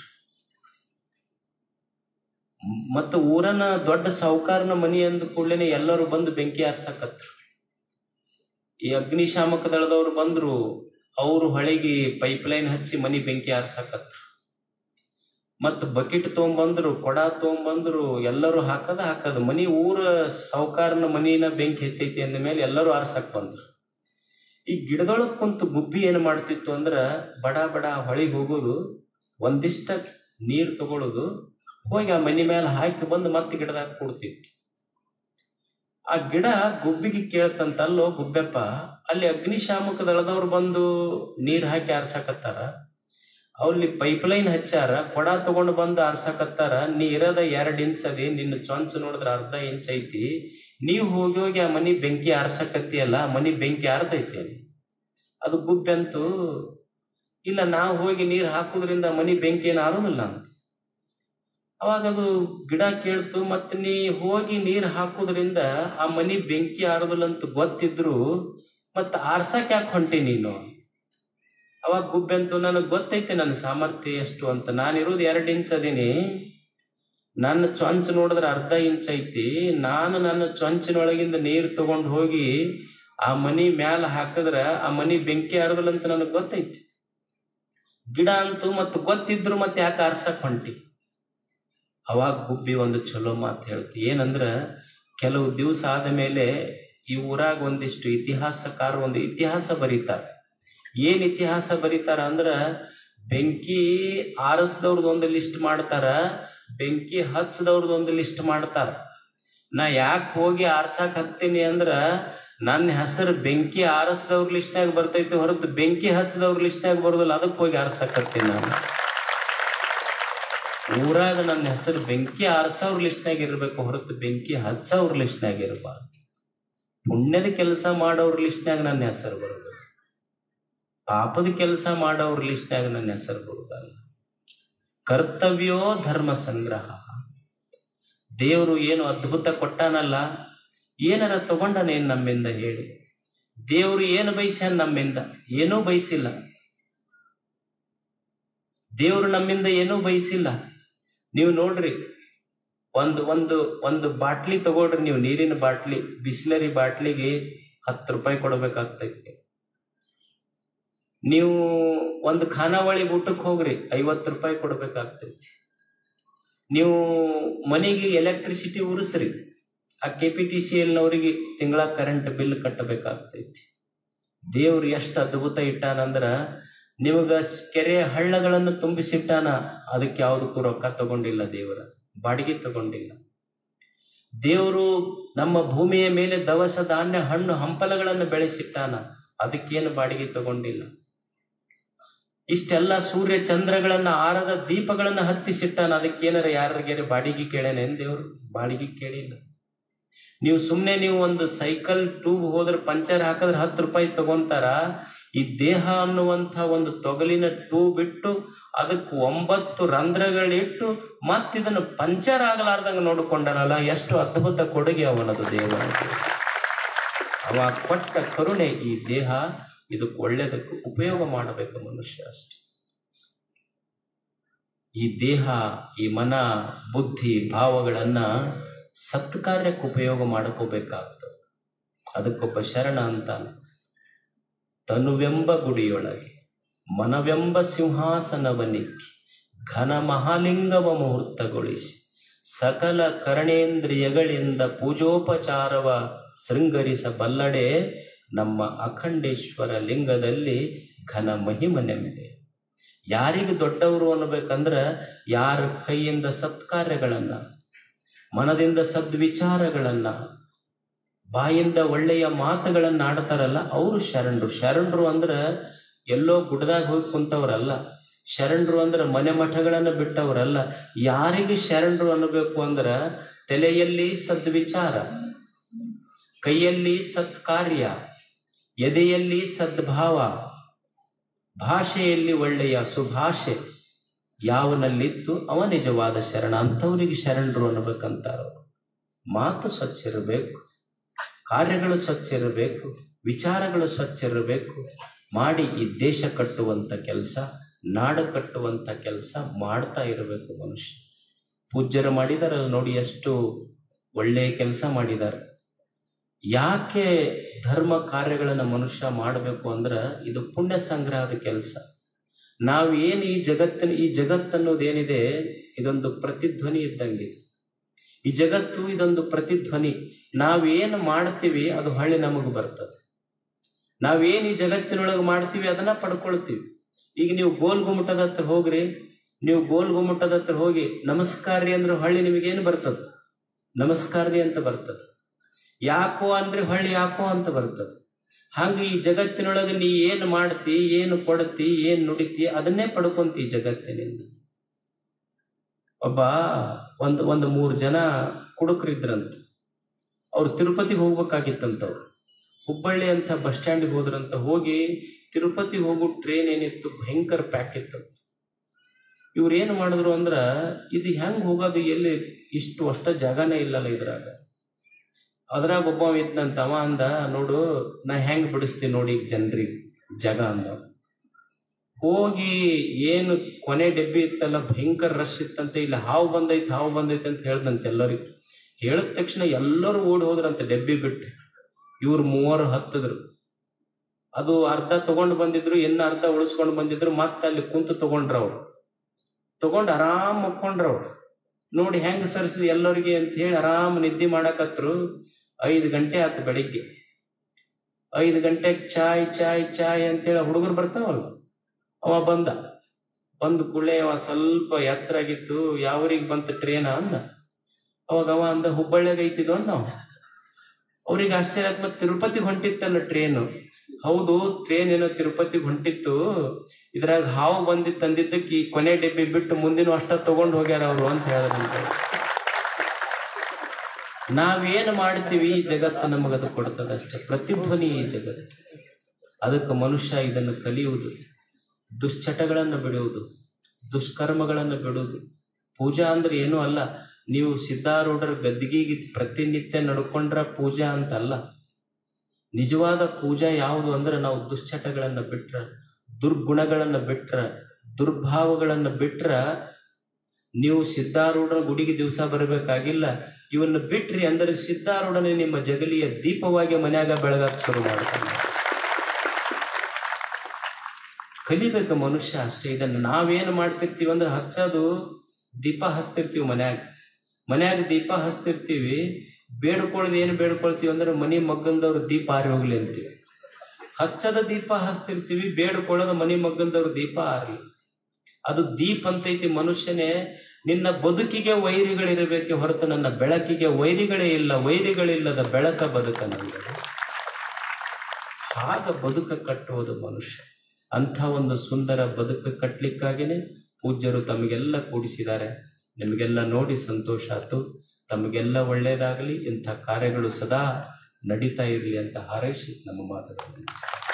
ಮತ್ತು ಊರನ ದೊಡ್ಡ ಸಾಹುಕಾರನ ಮನಿ ಅಂದ ಕೂಡಲೇ ಎಲ್ಲರೂ ಬಂದು ಬೆಂಕಿ ಹಾರ್ಸಕತ್ರು ಈ ಅಗ್ನಿಶಾಮಕ ದಳದವ್ರು ಬಂದ್ರು ಅವರು ಹೊಳೆಗೆ ಪೈಪ್ ಲೈನ್ ಹಚ್ಚಿ ಮನಿ ಬೆಂಕಿ ಹಾರ್ಸಕತ್ರು ಮತ್ತು ಬಕೆಟ್ ತೊಗೊಂಬಂದ್ರು ಕೊಡ ತೊಗೊಂಬಂದ್ರು ಎಲ್ಲರೂ ಹಾಕದ ಹಾಕದ ಮನಿ ಊರ ಸಾಹುಕಾರನ ಮನಿನ ಬೆಂಕಿ ಎತ್ತೈತಿ ಅಂದ ಮೇಲೆ ಎಲ್ಲರೂ ಆರ್ಸಕ್ ಬಂದ್ರು ಈ ಗಿಡದೊಳಗ್ ಕುಂತು ಗುಬ್ಬಿ ಏನ್ ಮಾಡ್ತಿತ್ತು ಅಂದ್ರ ಬಡ ಬಡ ಹೊಳಿಗೆ ಹೋಗೋದು ಒಂದಿಷ್ಟ ನೀರ್ ತಗೊಳ್ಳೋದು ಹೋಗಿ ಆ ಮನಿ ಮೇಲೆ ಹಾಕಿ ಬಂದು ಮತ್ತೆ ಗಿಡದಾಗ ಕೂಡ್ತಿತ್ತು ಆ ಗಿಡ ಗುಬ್ಬಿಗೆ ಕೇಳ್ತಂತಲ್ಲೋ ಗುಬ್ಬೆಪ್ಪ ಅಲ್ಲಿ ಅಗ್ನಿಶಾಮಕ ದಳದವ್ರು ಬಂದು ನೀರ್ ಹಾಕಿ ಆರ್ಸಕತ್ತಾರ ಅಲ್ಲಿ ಪೈಪ್ ಲೈನ್ ಹಚ್ಚಾರ ಕೊಡ ತಗೊಂಡು ಬಂದು ಆರ್ಸಕತ್ತಾರ ನೀ ಇರದ ಎರಡ್ ಇಂಚ್ ಅದಿ ನಿನ್ನ ಚೊಂಚ್ ನೋಡಿದ್ರ ಅರ್ಧ ಇಂಚ್ ಐತಿ ನೀವು ಹೋಗಿ ಹೋಗಿ ಆ ಮನಿ ಬೆಂಕಿ ಆರ್ಸಕತ್ತಿಯಲ್ಲ ಆ ಮನಿ ಬೆಂಕಿ ಆರ್ತೈತಿ ಅಲ್ಲಿ ಅದು ಗುಬ್ಬೆಂತು ಇಲ್ಲ ನಾವು ಹೋಗಿ ನೀರ್ ಹಾಕುದ್ರಿಂದ ಆ ಮನಿ ಬೆಂಕಿ ಏನು ಆರೋದಿಲ್ಲ ಅಂತ ಅವಾಗ ಅದು ಗಿಡ ಕೇಳ್ತು ಮತ್ ನೀ ಹೋಗಿ ನೀರ್ ಹಾಕುದ್ರಿಂದ ಆ ಮನಿ ಬೆಂಕಿ ಆರೋದಿಲ್ಲ ಅಂತ ಗೊತ್ತಿದ್ರು ಮತ್ ಆರ್ಸಕ್ ಯಾಕೆ ಹೊಂಟಿ ನೀನು ಅವಾಗ ಗುಬ್ಬೆಂತು ನನಗೆ ಗೊತ್ತೈತೆ ನನ್ನ ಸಾಮರ್ಥ್ಯ ಎಷ್ಟು ಅಂತ ನಾನಿರೋದು ಎರಡು ಇಂಚ್ ಅದೀನಿ ನನ್ನ ಚೊಂಚ್ ನೋಡಿದ್ರೆ ಅರ್ಧ ಇಂಚ್ ಐತಿ ನಾನು ನನ್ನ ಚೊಂಚಿನೊಳಗಿಂದ ನೀರು ತಗೊಂಡು ಹೋಗಿ ಆ ಮನಿ ಮ್ಯಾಲ ಹಾಕಿದ್ರ ಆ ಮನಿ ಬೆಂಕಿ ಆರದಲ್ಲ ಅಂತ ನನಗೆ ಗೊತ್ತೈತಿ ಗಿಡ ಅಂತೂ ಮತ್ತು ಗೊತ್ತಿದ್ರು ಮತ್ತೆ ಯಾಕೆ ಆರ್ಸಕ್ ಹೊಂಟಿ ಅವಾಗ ಗುಬ್ಬಿ ಒಂದು ಚಲೋ ಮಾತು ಹೇಳ್ತಿ ಏನಂದ್ರ ಕೆಲವು ದಿವಸ ಆದ ಮೇಲೆ ಈ ಊರಾಗ ಒಂದಿಷ್ಟು ಇತಿಹಾಸಕಾರ ಒಂದು ಇತಿಹಾಸ ಬರೀತಾರೆ ಏನ್ ಇತಿಹಾಸ ಬರೀತಾರ ಅಂದ್ರ ಬೆಂಕಿ ಆರಿಸ್ದವ್ರದ್ದು ಒಂದು ಲಿಸ್ಟ್ ಮಾಡ್ತಾರ ಬೆಂಕಿ ಹಚ್ಚದವ್ರದ್ದು ಒಂದು ಲಿಸ್ಟ್ ಮಾಡ್ತಾರ ನಾ ಯಾಕೆ ಹೋಗಿ ಆರ್ಸಾಕ್ ಹತ್ತೀನಿ ಅಂದ್ರ ನನ್ನ ಹೆಸರು ಬೆಂಕಿ ಆರಿಸ್ದವ್ರ ಲಿಸ್ಟ್ನಾಗ ಬರ್ತೈತಿ ಹೊರತು ಬೆಂಕಿ ಹಚ್ಚದವ್ರ ಲಿಸ್ಟ್ನಾಗ ಬರೋದಿಲ್ಲ ಅದಕ್ಕೆ ಹೋಗಿ ಆರ್ಸಕ್ ಹತ್ತೀನಿ ನಾನು ಊರಾಗ ನನ್ನ ಹೆಸರು ಬೆಂಕಿ ಆರ್ಸವ್ರ ಲಿಸ್ಟ್ನಾಗ ಇರ್ಬೇಕು ಹೊರತು ಬೆಂಕಿ ಹಚ್ಚವ್ರ ಲಿಸ್ಟ್ನಾಗ ಇರಬಾರ್ದು ಪುಣ್ಯದ ಕೆಲಸ ಮಾಡೋರ್ ಲಿಸ್ಟ್ನಾಗ ನನ್ನ ಹೆಸರು ಬರೋದು ಪಾಪದ ಕೆಲಸ ಮಾಡೋರ್ ಲಿಸ್ಟ್ನಾಗ ನನ್ನ ಹೆಸರು ಬರುದಲ್ಲ ಕರ್ತವ್ಯೋ ಧರ್ಮ ಸಂಗ್ರಹ ದೇವರು ಏನು ಅದ್ಭುತ ಕೊಟ್ಟಾನಲ್ಲ ಏನಾರ ತಗೊಂಡನೇನ್ ನಮ್ಮಿಂದ ಹೇಳಿ ದೇವರು ಏನು ಬಯಸ್ಯಾನ ನಮ್ಮಿಂದ ಏನೂ ಬಯಸಿಲ್ಲ ದೇವರು ನಮ್ಮಿಂದ ಏನೂ ಬಯಸಿಲ್ಲ ನೀವು ನೋಡ್ರಿ ಒಂದು ಒಂದು ಒಂದು ಬಾಟ್ಲಿ ತಗೊಳ್ರಿ ನೀವು ನೀರಿನ ಬಾಟ್ಲಿ ಬಿಸ್ಲರಿ ಬಾಟ್ಲಿಗೆ ಹತ್ತು ರೂಪಾಯಿ ಕೊಡ್ಬೇಕಾಗ್ತೈತಿ ನೀವು ಒಂದು ಖಾನಾವಳಿ ಊಟಕ್ಕೆ ಹೋಗ್ರಿ ಐವತ್ತು ರೂಪಾಯಿ ಕೊಡ್ಬೇಕಾಗ್ತೈತಿ ನೀವು ಮನೆಗೆ ಎಲೆಕ್ಟ್ರಿಸಿಟಿ ಉರಿಸ್ರಿ ಆ ಕೆ ಪಿ ಟಿ ಸಿ ಎಲ್ನವರಿಗೆ ತಿಂಗಳ ಕರೆಂಟ್ ಬಿಲ್ ಕಟ್ಟಬೇಕಾಗ್ತೈತಿ ದೇವ್ರು ಎಷ್ಟು ಅದ್ಭುತ ಇಟ್ಟಾನಂದ್ರ ನಿಮಗ ಕೆರೆ ಹಳ್ಳಗಳನ್ನು ತುಂಬಿಸಿಟ್ಟಾನ ಅದಕ್ಕೆ ಯಾವುದಕ್ಕೂ ರೊಕ್ಕ ತಗೊಂಡಿಲ್ಲ ದೇವರ ಬಾಡಿಗೆ ತಗೊಂಡಿಲ್ಲ ದೇವರು ನಮ್ಮ ಭೂಮಿಯ ಮೇಲೆ ದವಸ ಧಾನ್ಯ ಹಣ್ಣು ಹಂಪಲಗಳನ್ನು ಬೆಳೆಸಿಟ್ಟಾನ ಅದಕ್ಕೇನು ಬಾಡಿಗೆ ತಗೊಂಡಿಲ್ಲ ಇಷ್ಟೆಲ್ಲ ಸೂರ್ಯ ಚಂದ್ರಗಳನ್ನ ಆರದ ದೀಪಗಳನ್ನ ಹತ್ತಿಸಿಟ್ಟಾನ ಅದಕ್ಕೇನಾರ ಯಾರಿಗಾರ ಬಾಡಿಗೆ ಕೇಳೇನೇನ್ ದೇವ್ರು ಬಾಡಿಗೆ ಕೇಳಿಲ್ಲ ನೀವು ಸುಮ್ಮನೆ ನೀವು ಒಂದು ಸೈಕಲ್ ಟ್ಯೂಬ್ ಹೋದ್ರೆ ಪಂಚರ್ ಹಾಕಿದ್ರೆ ಹತ್ತು ರೂಪಾಯಿ ತಗೊಂತಾರ ಈ ದೇಹ ಅನ್ನುವಂಥ ಒಂದು ತೊಗಲಿನ ಟ್ಯೂಬ್ ಇಟ್ಟು ಅದಕ್ಕೆ ಒಂಬತ್ತು ರಂಧ್ರಗಳಿಟ್ಟು ಮತ್ತಿದನ್ನು ಪಂಚರ್ ಆಗಲಾರ್ದಂಗ ನೋಡಿಕೊಂಡನಲ್ಲ ಎಷ್ಟು ಅದ್ಭುತ ಕೊಡುಗೆ ಅವನದು ದೇವರಿಗೆ ಅವ ಕೊಟ್ಟ ಕರುಣೆ ಈ ದೇಹ ಇದಕ್ಕೆ ಒಳ್ಳೆಯದಕ್ಕೆ ಉಪಯೋಗ ಮಾಡಬೇಕು ಮನುಷ್ಯ ಅಷ್ಟೆ ಈ ದೇಹ ಈ ಮನ ಬುದ್ಧಿ ಭಾವಗಳನ್ನ ಸತ್ಕಾರ್ಯಕ್ಕೆ ಉಪಯೋಗ ಮಾಡ್ಕೋಬೇಕಾಗ್ತದೆ ಅದಕ್ಕೊಬ್ಬ ಶರಣ ಅಂತಾನೆ ತನುವೆಂಬ ಗುಡಿಯೊಳಗೆ ಮನವೆಂಬ ಸಿಂಹಾಸನವನಿಕ್ಕಿ ಘನ ಮಹಾಲಿಂಗವ ಮುಹೂರ್ತಗೊಳಿಸಿ ಸಕಲ ಕರಣೇಂದ್ರಿಯಗಳಿಂದ ಪೂಜೋಪಚಾರವ ಶೃಂಗರಿಸಬಲ್ಲಡೆ ನಮ್ಮ ಅಖಂಡೇಶ್ವರ ಲಿಂಗದಲ್ಲಿ ಘನ ಮಹಿಮ ನೆಮ್ಮದಿ ಯಾರಿಗೆ ದೊಡ್ಡವರು ಅನ್ನಬೇಕಂದ್ರ ಯಾರ ಕೈಯಿಂದ ಸತ್ಕಾರ್ಯಗಳನ್ನ ಮನದಿಂದ ಸದ್ವಿಚಾರಗಳನ್ನ ಬಾಯಿಂದ ಒಳ್ಳೆಯ ಮಾತುಗಳನ್ನ ಆಡ್ತಾರಲ್ಲ ಅವರು ಶರಣರು ಶರಣರು ಅಂದ್ರ ಎಲ್ಲೋ ಗುಡ್ದಾಗ ಹೋಗಿ ಕುಂತವ್ರಲ್ಲ ಶರಣರು ಅಂದ್ರ ಮನೆ ಮಠಗಳನ್ನ ಬಿಟ್ಟವರಲ್ಲ ಯಾರಿಗೆ ಶರಣರು ಅನ್ನಬೇಕು ಅಂದ್ರ ತಲೆಯಲ್ಲಿ ಸದ್ವಿಚಾರ ಕೈಯಲ್ಲಿ ಸತ್ಕಾರ್ಯ ಎದೆಯಲ್ಲಿ ಸದ್ಭಾವ ಭಾಷೆಯಲ್ಲಿ ಒಳ್ಳೆಯ ಸುಭಾಷೆ ಯಾವನಲ್ಲಿತ್ತು ಅವ ನಿಜವಾದ ಶರಣ ಅಂಥವರಿಗೆ ಶರಣರು ಅನ್ನಬೇಕಂತಾರ ಮಾತು ಸ್ವಚ್ಛ ಇರಬೇಕು ಕಾರ್ಯಗಳು ಸ್ವಚ್ಛ ಇರಬೇಕು ವಿಚಾರಗಳು ಸ್ವಚ್ಛ ಇರಬೇಕು ಮಾಡಿ ಈ ದೇಶ ಕಟ್ಟುವಂಥ ಕೆಲಸ ನಾಡು ಕಟ್ಟುವಂಥ ಕೆಲಸ ಮಾಡ್ತಾ ಇರಬೇಕು ಮನುಷ್ಯ ಪೂಜ್ಯರು ಮಾಡಿದಾರಲ್ಲ ನೋಡಿ ಎಷ್ಟು ಒಳ್ಳೆಯ ಕೆಲಸ ಮಾಡಿದ್ದಾರೆ ಯಾಕೆ ಧರ್ಮ ಕಾರ್ಯಗಳನ್ನು ಮನುಷ್ಯ ಮಾಡಬೇಕು ಅಂದ್ರೆ ಇದು ಪುಣ್ಯ ಸಂಗ್ರಹದ ಕೆಲಸ ನಾವು ಏನು ಈ ಜಗತ್ತಿನ ಈ ಜಗತ್ತನ್ನೋದೇನಿದೆ ಇದೊಂದು ಪ್ರತಿಧ್ವನಿ ಇದ್ದಂಗೆ ಈ ಜಗತ್ತು ಇದೊಂದು ಪ್ರತಿಧ್ವನಿ ನಾವೇನು ಮಾಡ್ತೀವಿ ಅದು ಹೊಳ್ಳಿ ನಮಗೆ ಬರ್ತದೆ ನಾವೇನು ಈ ಜಗತ್ತಿನೊಳಗೆ ಮಾಡ್ತೀವಿ ಅದನ್ನ ಪಡ್ಕೊಳ್ತೀವಿ ಈಗ ನೀವು ಗೋಲ್ ಗುಮ್ಮಟದ ಹತ್ರ ಹೋಗ್ರಿ ನೀವು ಗೋಲ್ ಗುಮ್ಮಟದ ಹತ್ರ ಹೋಗಿ ನಮಸ್ಕಾರ್ರಿ ಅಂದ್ರೆ ಹೊಳ್ಳಿ ನಿಮಗೇನು ಬರ್ತದೆ ನಮಸ್ಕಾರ್ರಿ ಅಂತ ಬರ್ತದೆ ಯಾಕೋ ಅಂದ್ರೆ ಹೊಳ್ಳಿ ಯಾಕೋ ಅಂತ ಬರ್ತದೆ ಹಂಗ ಈ ಜಗತ್ತಿನೊಳಗೆ ನೀ ಏನು ಮಾಡ್ತಿ ಏನು ಕೊಡ್ತಿ ಏನ್ ನುಡಿತಿ ಅದನ್ನೇ ಪಡ್ಕೊಂತಿ ಈ ಜಗತ್ತಿನಿಂದ ಒಬ್ಬ ಒಂದು ಒಂದು ಮೂರು ಜನ ಕುಡುಕರಿದ್ರಂತ ಅವ್ರು ತಿರುಪತಿಗೆ ಹೋಗ್ಬೇಕಾಗಿತ್ತಂತವ್ರು ಹುಬ್ಬಳ್ಳಿ ಅಂತ ಬಸ್ ಸ್ಟ್ಯಾಂಡಿಗೆ ಹೋದ್ರಂತ ಹೋಗಿ ತಿರುಪತಿಗೆ ಹೋಗೋ ಟ್ರೈನ್ ಏನಿತ್ತು ಭಯಂಕರ ಪ್ಯಾಕ್ ಇತ್ತಂತ ಇವ್ರು ಏನು ಮಾಡಿದ್ರು ಅಂದ್ರ ಇದು ಹೆಂಗ್ ಹೋಗೋದು ಎಲ್ಲಿ ಇಷ್ಟು ಅಷ್ಟ ಜಾಗನೇ ಇಲ್ಲಲ್ಲ ಇದ್ರಾಗ ಅದ್ರಾಗ ಒಬ್ಬ ಇದ್ನಂತ ಅವ ಅಂದ ನೋಡು ನಾ ಹೆಂಗ್ ಬಿಡಿಸ್ತೀನಿ ನೋಡಿ ಈಗ ಜನರಿಗೆ ಜಾಗ ಅಂದ ಹೋಗಿ ಏನು ಕೊನೆ ಡೆಬ್ಬಿ ಇತ್ತಲ್ಲ ಭಯಂಕರ ರಶ್ ಇತ್ತಂತೆ ಇಲ್ಲಿ ಹಾವು ಬಂದೈತೆ ಹಾವು ಬಂದೈತೆ ಅಂತ ಹೇಳ್ದಂತೆ ಎಲ್ಲರಿಗೂ ಹೇಳಿದ ತಕ್ಷಣ ಎಲ್ಲರೂ ಓಡಿ ಹೋದ್ರಂತೆ ಡೆಬ್ಬಿ ಬಿಟ್ಟು ಇವ್ರು ಮೂವರು ಹತ್ತಿದ್ರು ಅದು ಅರ್ಧ ತಗೊಂಡು ಬಂದಿದ್ರು ಇನ್ನು ಅರ್ಧ ಉಳಿಸ್ಕೊಂಡು ಬಂದಿದ್ರು ಮತ್ತೆ ಅಲ್ಲಿ ಕುಂತು ತಗೊಂಡ್ರ ಅವ್ರು ತಗೊಂಡು ಆರಾಮ್ ಮಕ್ಕೊಂಡ್ರ ಅವ್ರು ನೋಡಿ ಹೆಂಗ್ ಸರ್ಸಿದ್ ಎಲ್ಲರಿಗೆ ಅಂತ ಹೇಳಿ ಆರಾಮ್ ನಿದ್ದೆ ಮಾಡಕತ್ರು ಐದು ಗಂಟೆ ಆಯ್ತು ಬೆಳಿಗ್ಗೆ ಐದು ಗಂಟೆಗೆ ಚಾಯ್ ಚಾಯ್ ಚಾಯ್ ಅಂತೇಳಿ ಹುಡುಗರು ಬರ್ತಾವಲ್ಲ ಅವ ಬಂದ ಬಂದ ಕೂಡಲೇ ಅವ ಸ್ವಲ್ಪ ಎಚ್ಚರಾಗಿತ್ತು ಯಾವರಿಗೆ ಬಂತ ಟ್ರೇನ ಅಂದ ಅವಾಗ ಅವ ಅಂದ ಹುಬ್ಬಳ್ಳಿಯಾಗ ಐತಿದ್ವು ಅಂದ ಅವ ಅವ್ರಿಗೆ ಆಶ್ಚರ್ಯ ಆಯ್ತು ಮತ್ತೆ ತಿರುಪತಿಗೆ ಹೊಂಟಿತ್ತಲ್ಲ ಟ್ರೇನು ಹೌದು ಟ್ರೇನ್ ಏನೋ ತಿರುಪತಿಗೆ ಹೊಂಟಿತ್ತು ಇದ್ರಾಗ ಹಾವು ಬಂದಿತ್ತು ಅಂದಿದ್ದಕ್ಕೆ ಈ ಕೊನೆ ಡೆಬ್ಬಿ ಬಿಟ್ಟು ಮುಂದಿನ ಅಷ್ಟ ತಗೊಂಡು ಹೋಗ್ಯಾರ ಅವರು ಅಂತ ಹೇಳಿದ್ರಂತೆ ನಾವೇನು ಮಾಡ್ತೀವಿ ಈ ಜಗತ್ತು ನಮಗದು ಕೊಡ್ತದೆ ಅಷ್ಟೇ ಪ್ರತಿಧ್ವನಿ ಈ ಜಗತ್ತು ಅದಕ್ಕೆ ಮನುಷ್ಯ ಇದನ್ನು ಕಲಿಯುವುದು ದುಶ್ಚಟಗಳನ್ನು ಬಿಡುವುದು ದುಷ್ಕರ್ಮಗಳನ್ನು ಬಿಡುವುದು ಪೂಜಾ ಅಂದ್ರೆ ಏನೂ ಅಲ್ಲ ನೀವು ಸಿದ್ಧಾರೂಢರ ಗದ್ದಿಗೆಗೆ ಪ್ರತಿನಿತ್ಯ ನಡ್ಕೊಂಡ್ರ ಪೂಜಾ ಅಂತಲ್ಲ ನಿಜವಾದ ಪೂಜಾ ಯಾವುದು ಅಂದ್ರೆ ನಾವು ದುಶ್ಚಟಗಳನ್ನು ಬಿಟ್ರ ದುರ್ಗುಣಗಳನ್ನು ಬಿಟ್ರ ದುರ್ಭಾವಗಳನ್ನು ಬಿಟ್ರ ನೀವು ಸಿದ್ಧಾರೂಢರ ಗುಡಿಗೆ ದಿವಸ ಬರಬೇಕಾಗಿಲ್ಲ ಇವನ್ನು ಬಿಟ್ರಿ ಅಂದರೆ ಸಿದ್ಧಾರೂಢನೇ ನಿಮ್ಮ ಜಗಲಿಯ ದೀಪವಾಗಿ ಮನ್ಯಾಗ ಬೆಳಗಾಕ ಶುರು ಮಾಡ್ತಾನೆ ಕಲಿಬೇಕು ಮನುಷ್ಯ ಅಷ್ಟೇ ಇದನ್ನು ನಾವೇನು ಮಾಡ್ತಿರ್ತೀವಿ ಅಂದ್ರೆ ಹಚ್ಚೋದು ದೀಪ ಹಚ್ತಿರ್ತೀವಿ ಮನ್ಯಾಗ ಮನ್ಯಾಗ ದೀಪ ಹಚ್ತಿರ್ತೀವಿ ಬೇಡ್ಕೊಳ್ಳೋದು ಏನು ಬೇಡ್ಕೊಳ್ತೀವಿ ಅಂದ್ರೆ ಮನಿ ಮಗ್ಗಂದವ್ರ ದೀಪ ಆರಿ ಹೋಗ್ಲಿ ಅಂತೀವಿ ಹಚ್ಚದ ದೀಪ ಹಚ್ತಿರ್ತೀವಿ ಬೇಡ್ಕೊಳ್ಳೋದು ಮನಿ ಮಗ್ಗಂದವ್ರ ದೀಪ ಆರ್ಲಿ ಅದು ದೀಪ ಅಂತೈತಿ ಮನುಷ್ಯನೇ ನಿನ್ನ ಬದುಕಿಗೆ ವೈರಿಗಳಿರಬೇಕೆ ಹೊರತು ನನ್ನ ಬೆಳಕಿಗೆ ವೈರಿಗಳೇ ಇಲ್ಲ ವೈರಿಗಳಿಲ್ಲದ ಬೆಳಕ ಬದುಕ ನನಗೆ ಆಗ ಬದುಕ ಕಟ್ಟುವುದು ಮನುಷ್ಯ ಅಂಥ ಒಂದು ಸುಂದರ ಬದುಕು ಕಟ್ಟಲಿಕ್ಕಾಗಿನೇ ಪೂಜ್ಯರು ತಮಗೆಲ್ಲ ಕೂಡಿಸಿದ್ದಾರೆ ನಿಮಗೆಲ್ಲ ನೋಡಿ ಸಂತೋಷ ಆಯ್ತು ತಮಗೆಲ್ಲ ಒಳ್ಳೆಯದಾಗಲಿ ಇಂಥ ಕಾರ್ಯಗಳು ಸದಾ ನಡೀತಾ ಇರಲಿ ಅಂತ ಹಾರೈಸಿ ನಮ್ಮ ಮಾತುಗಳನ್ನು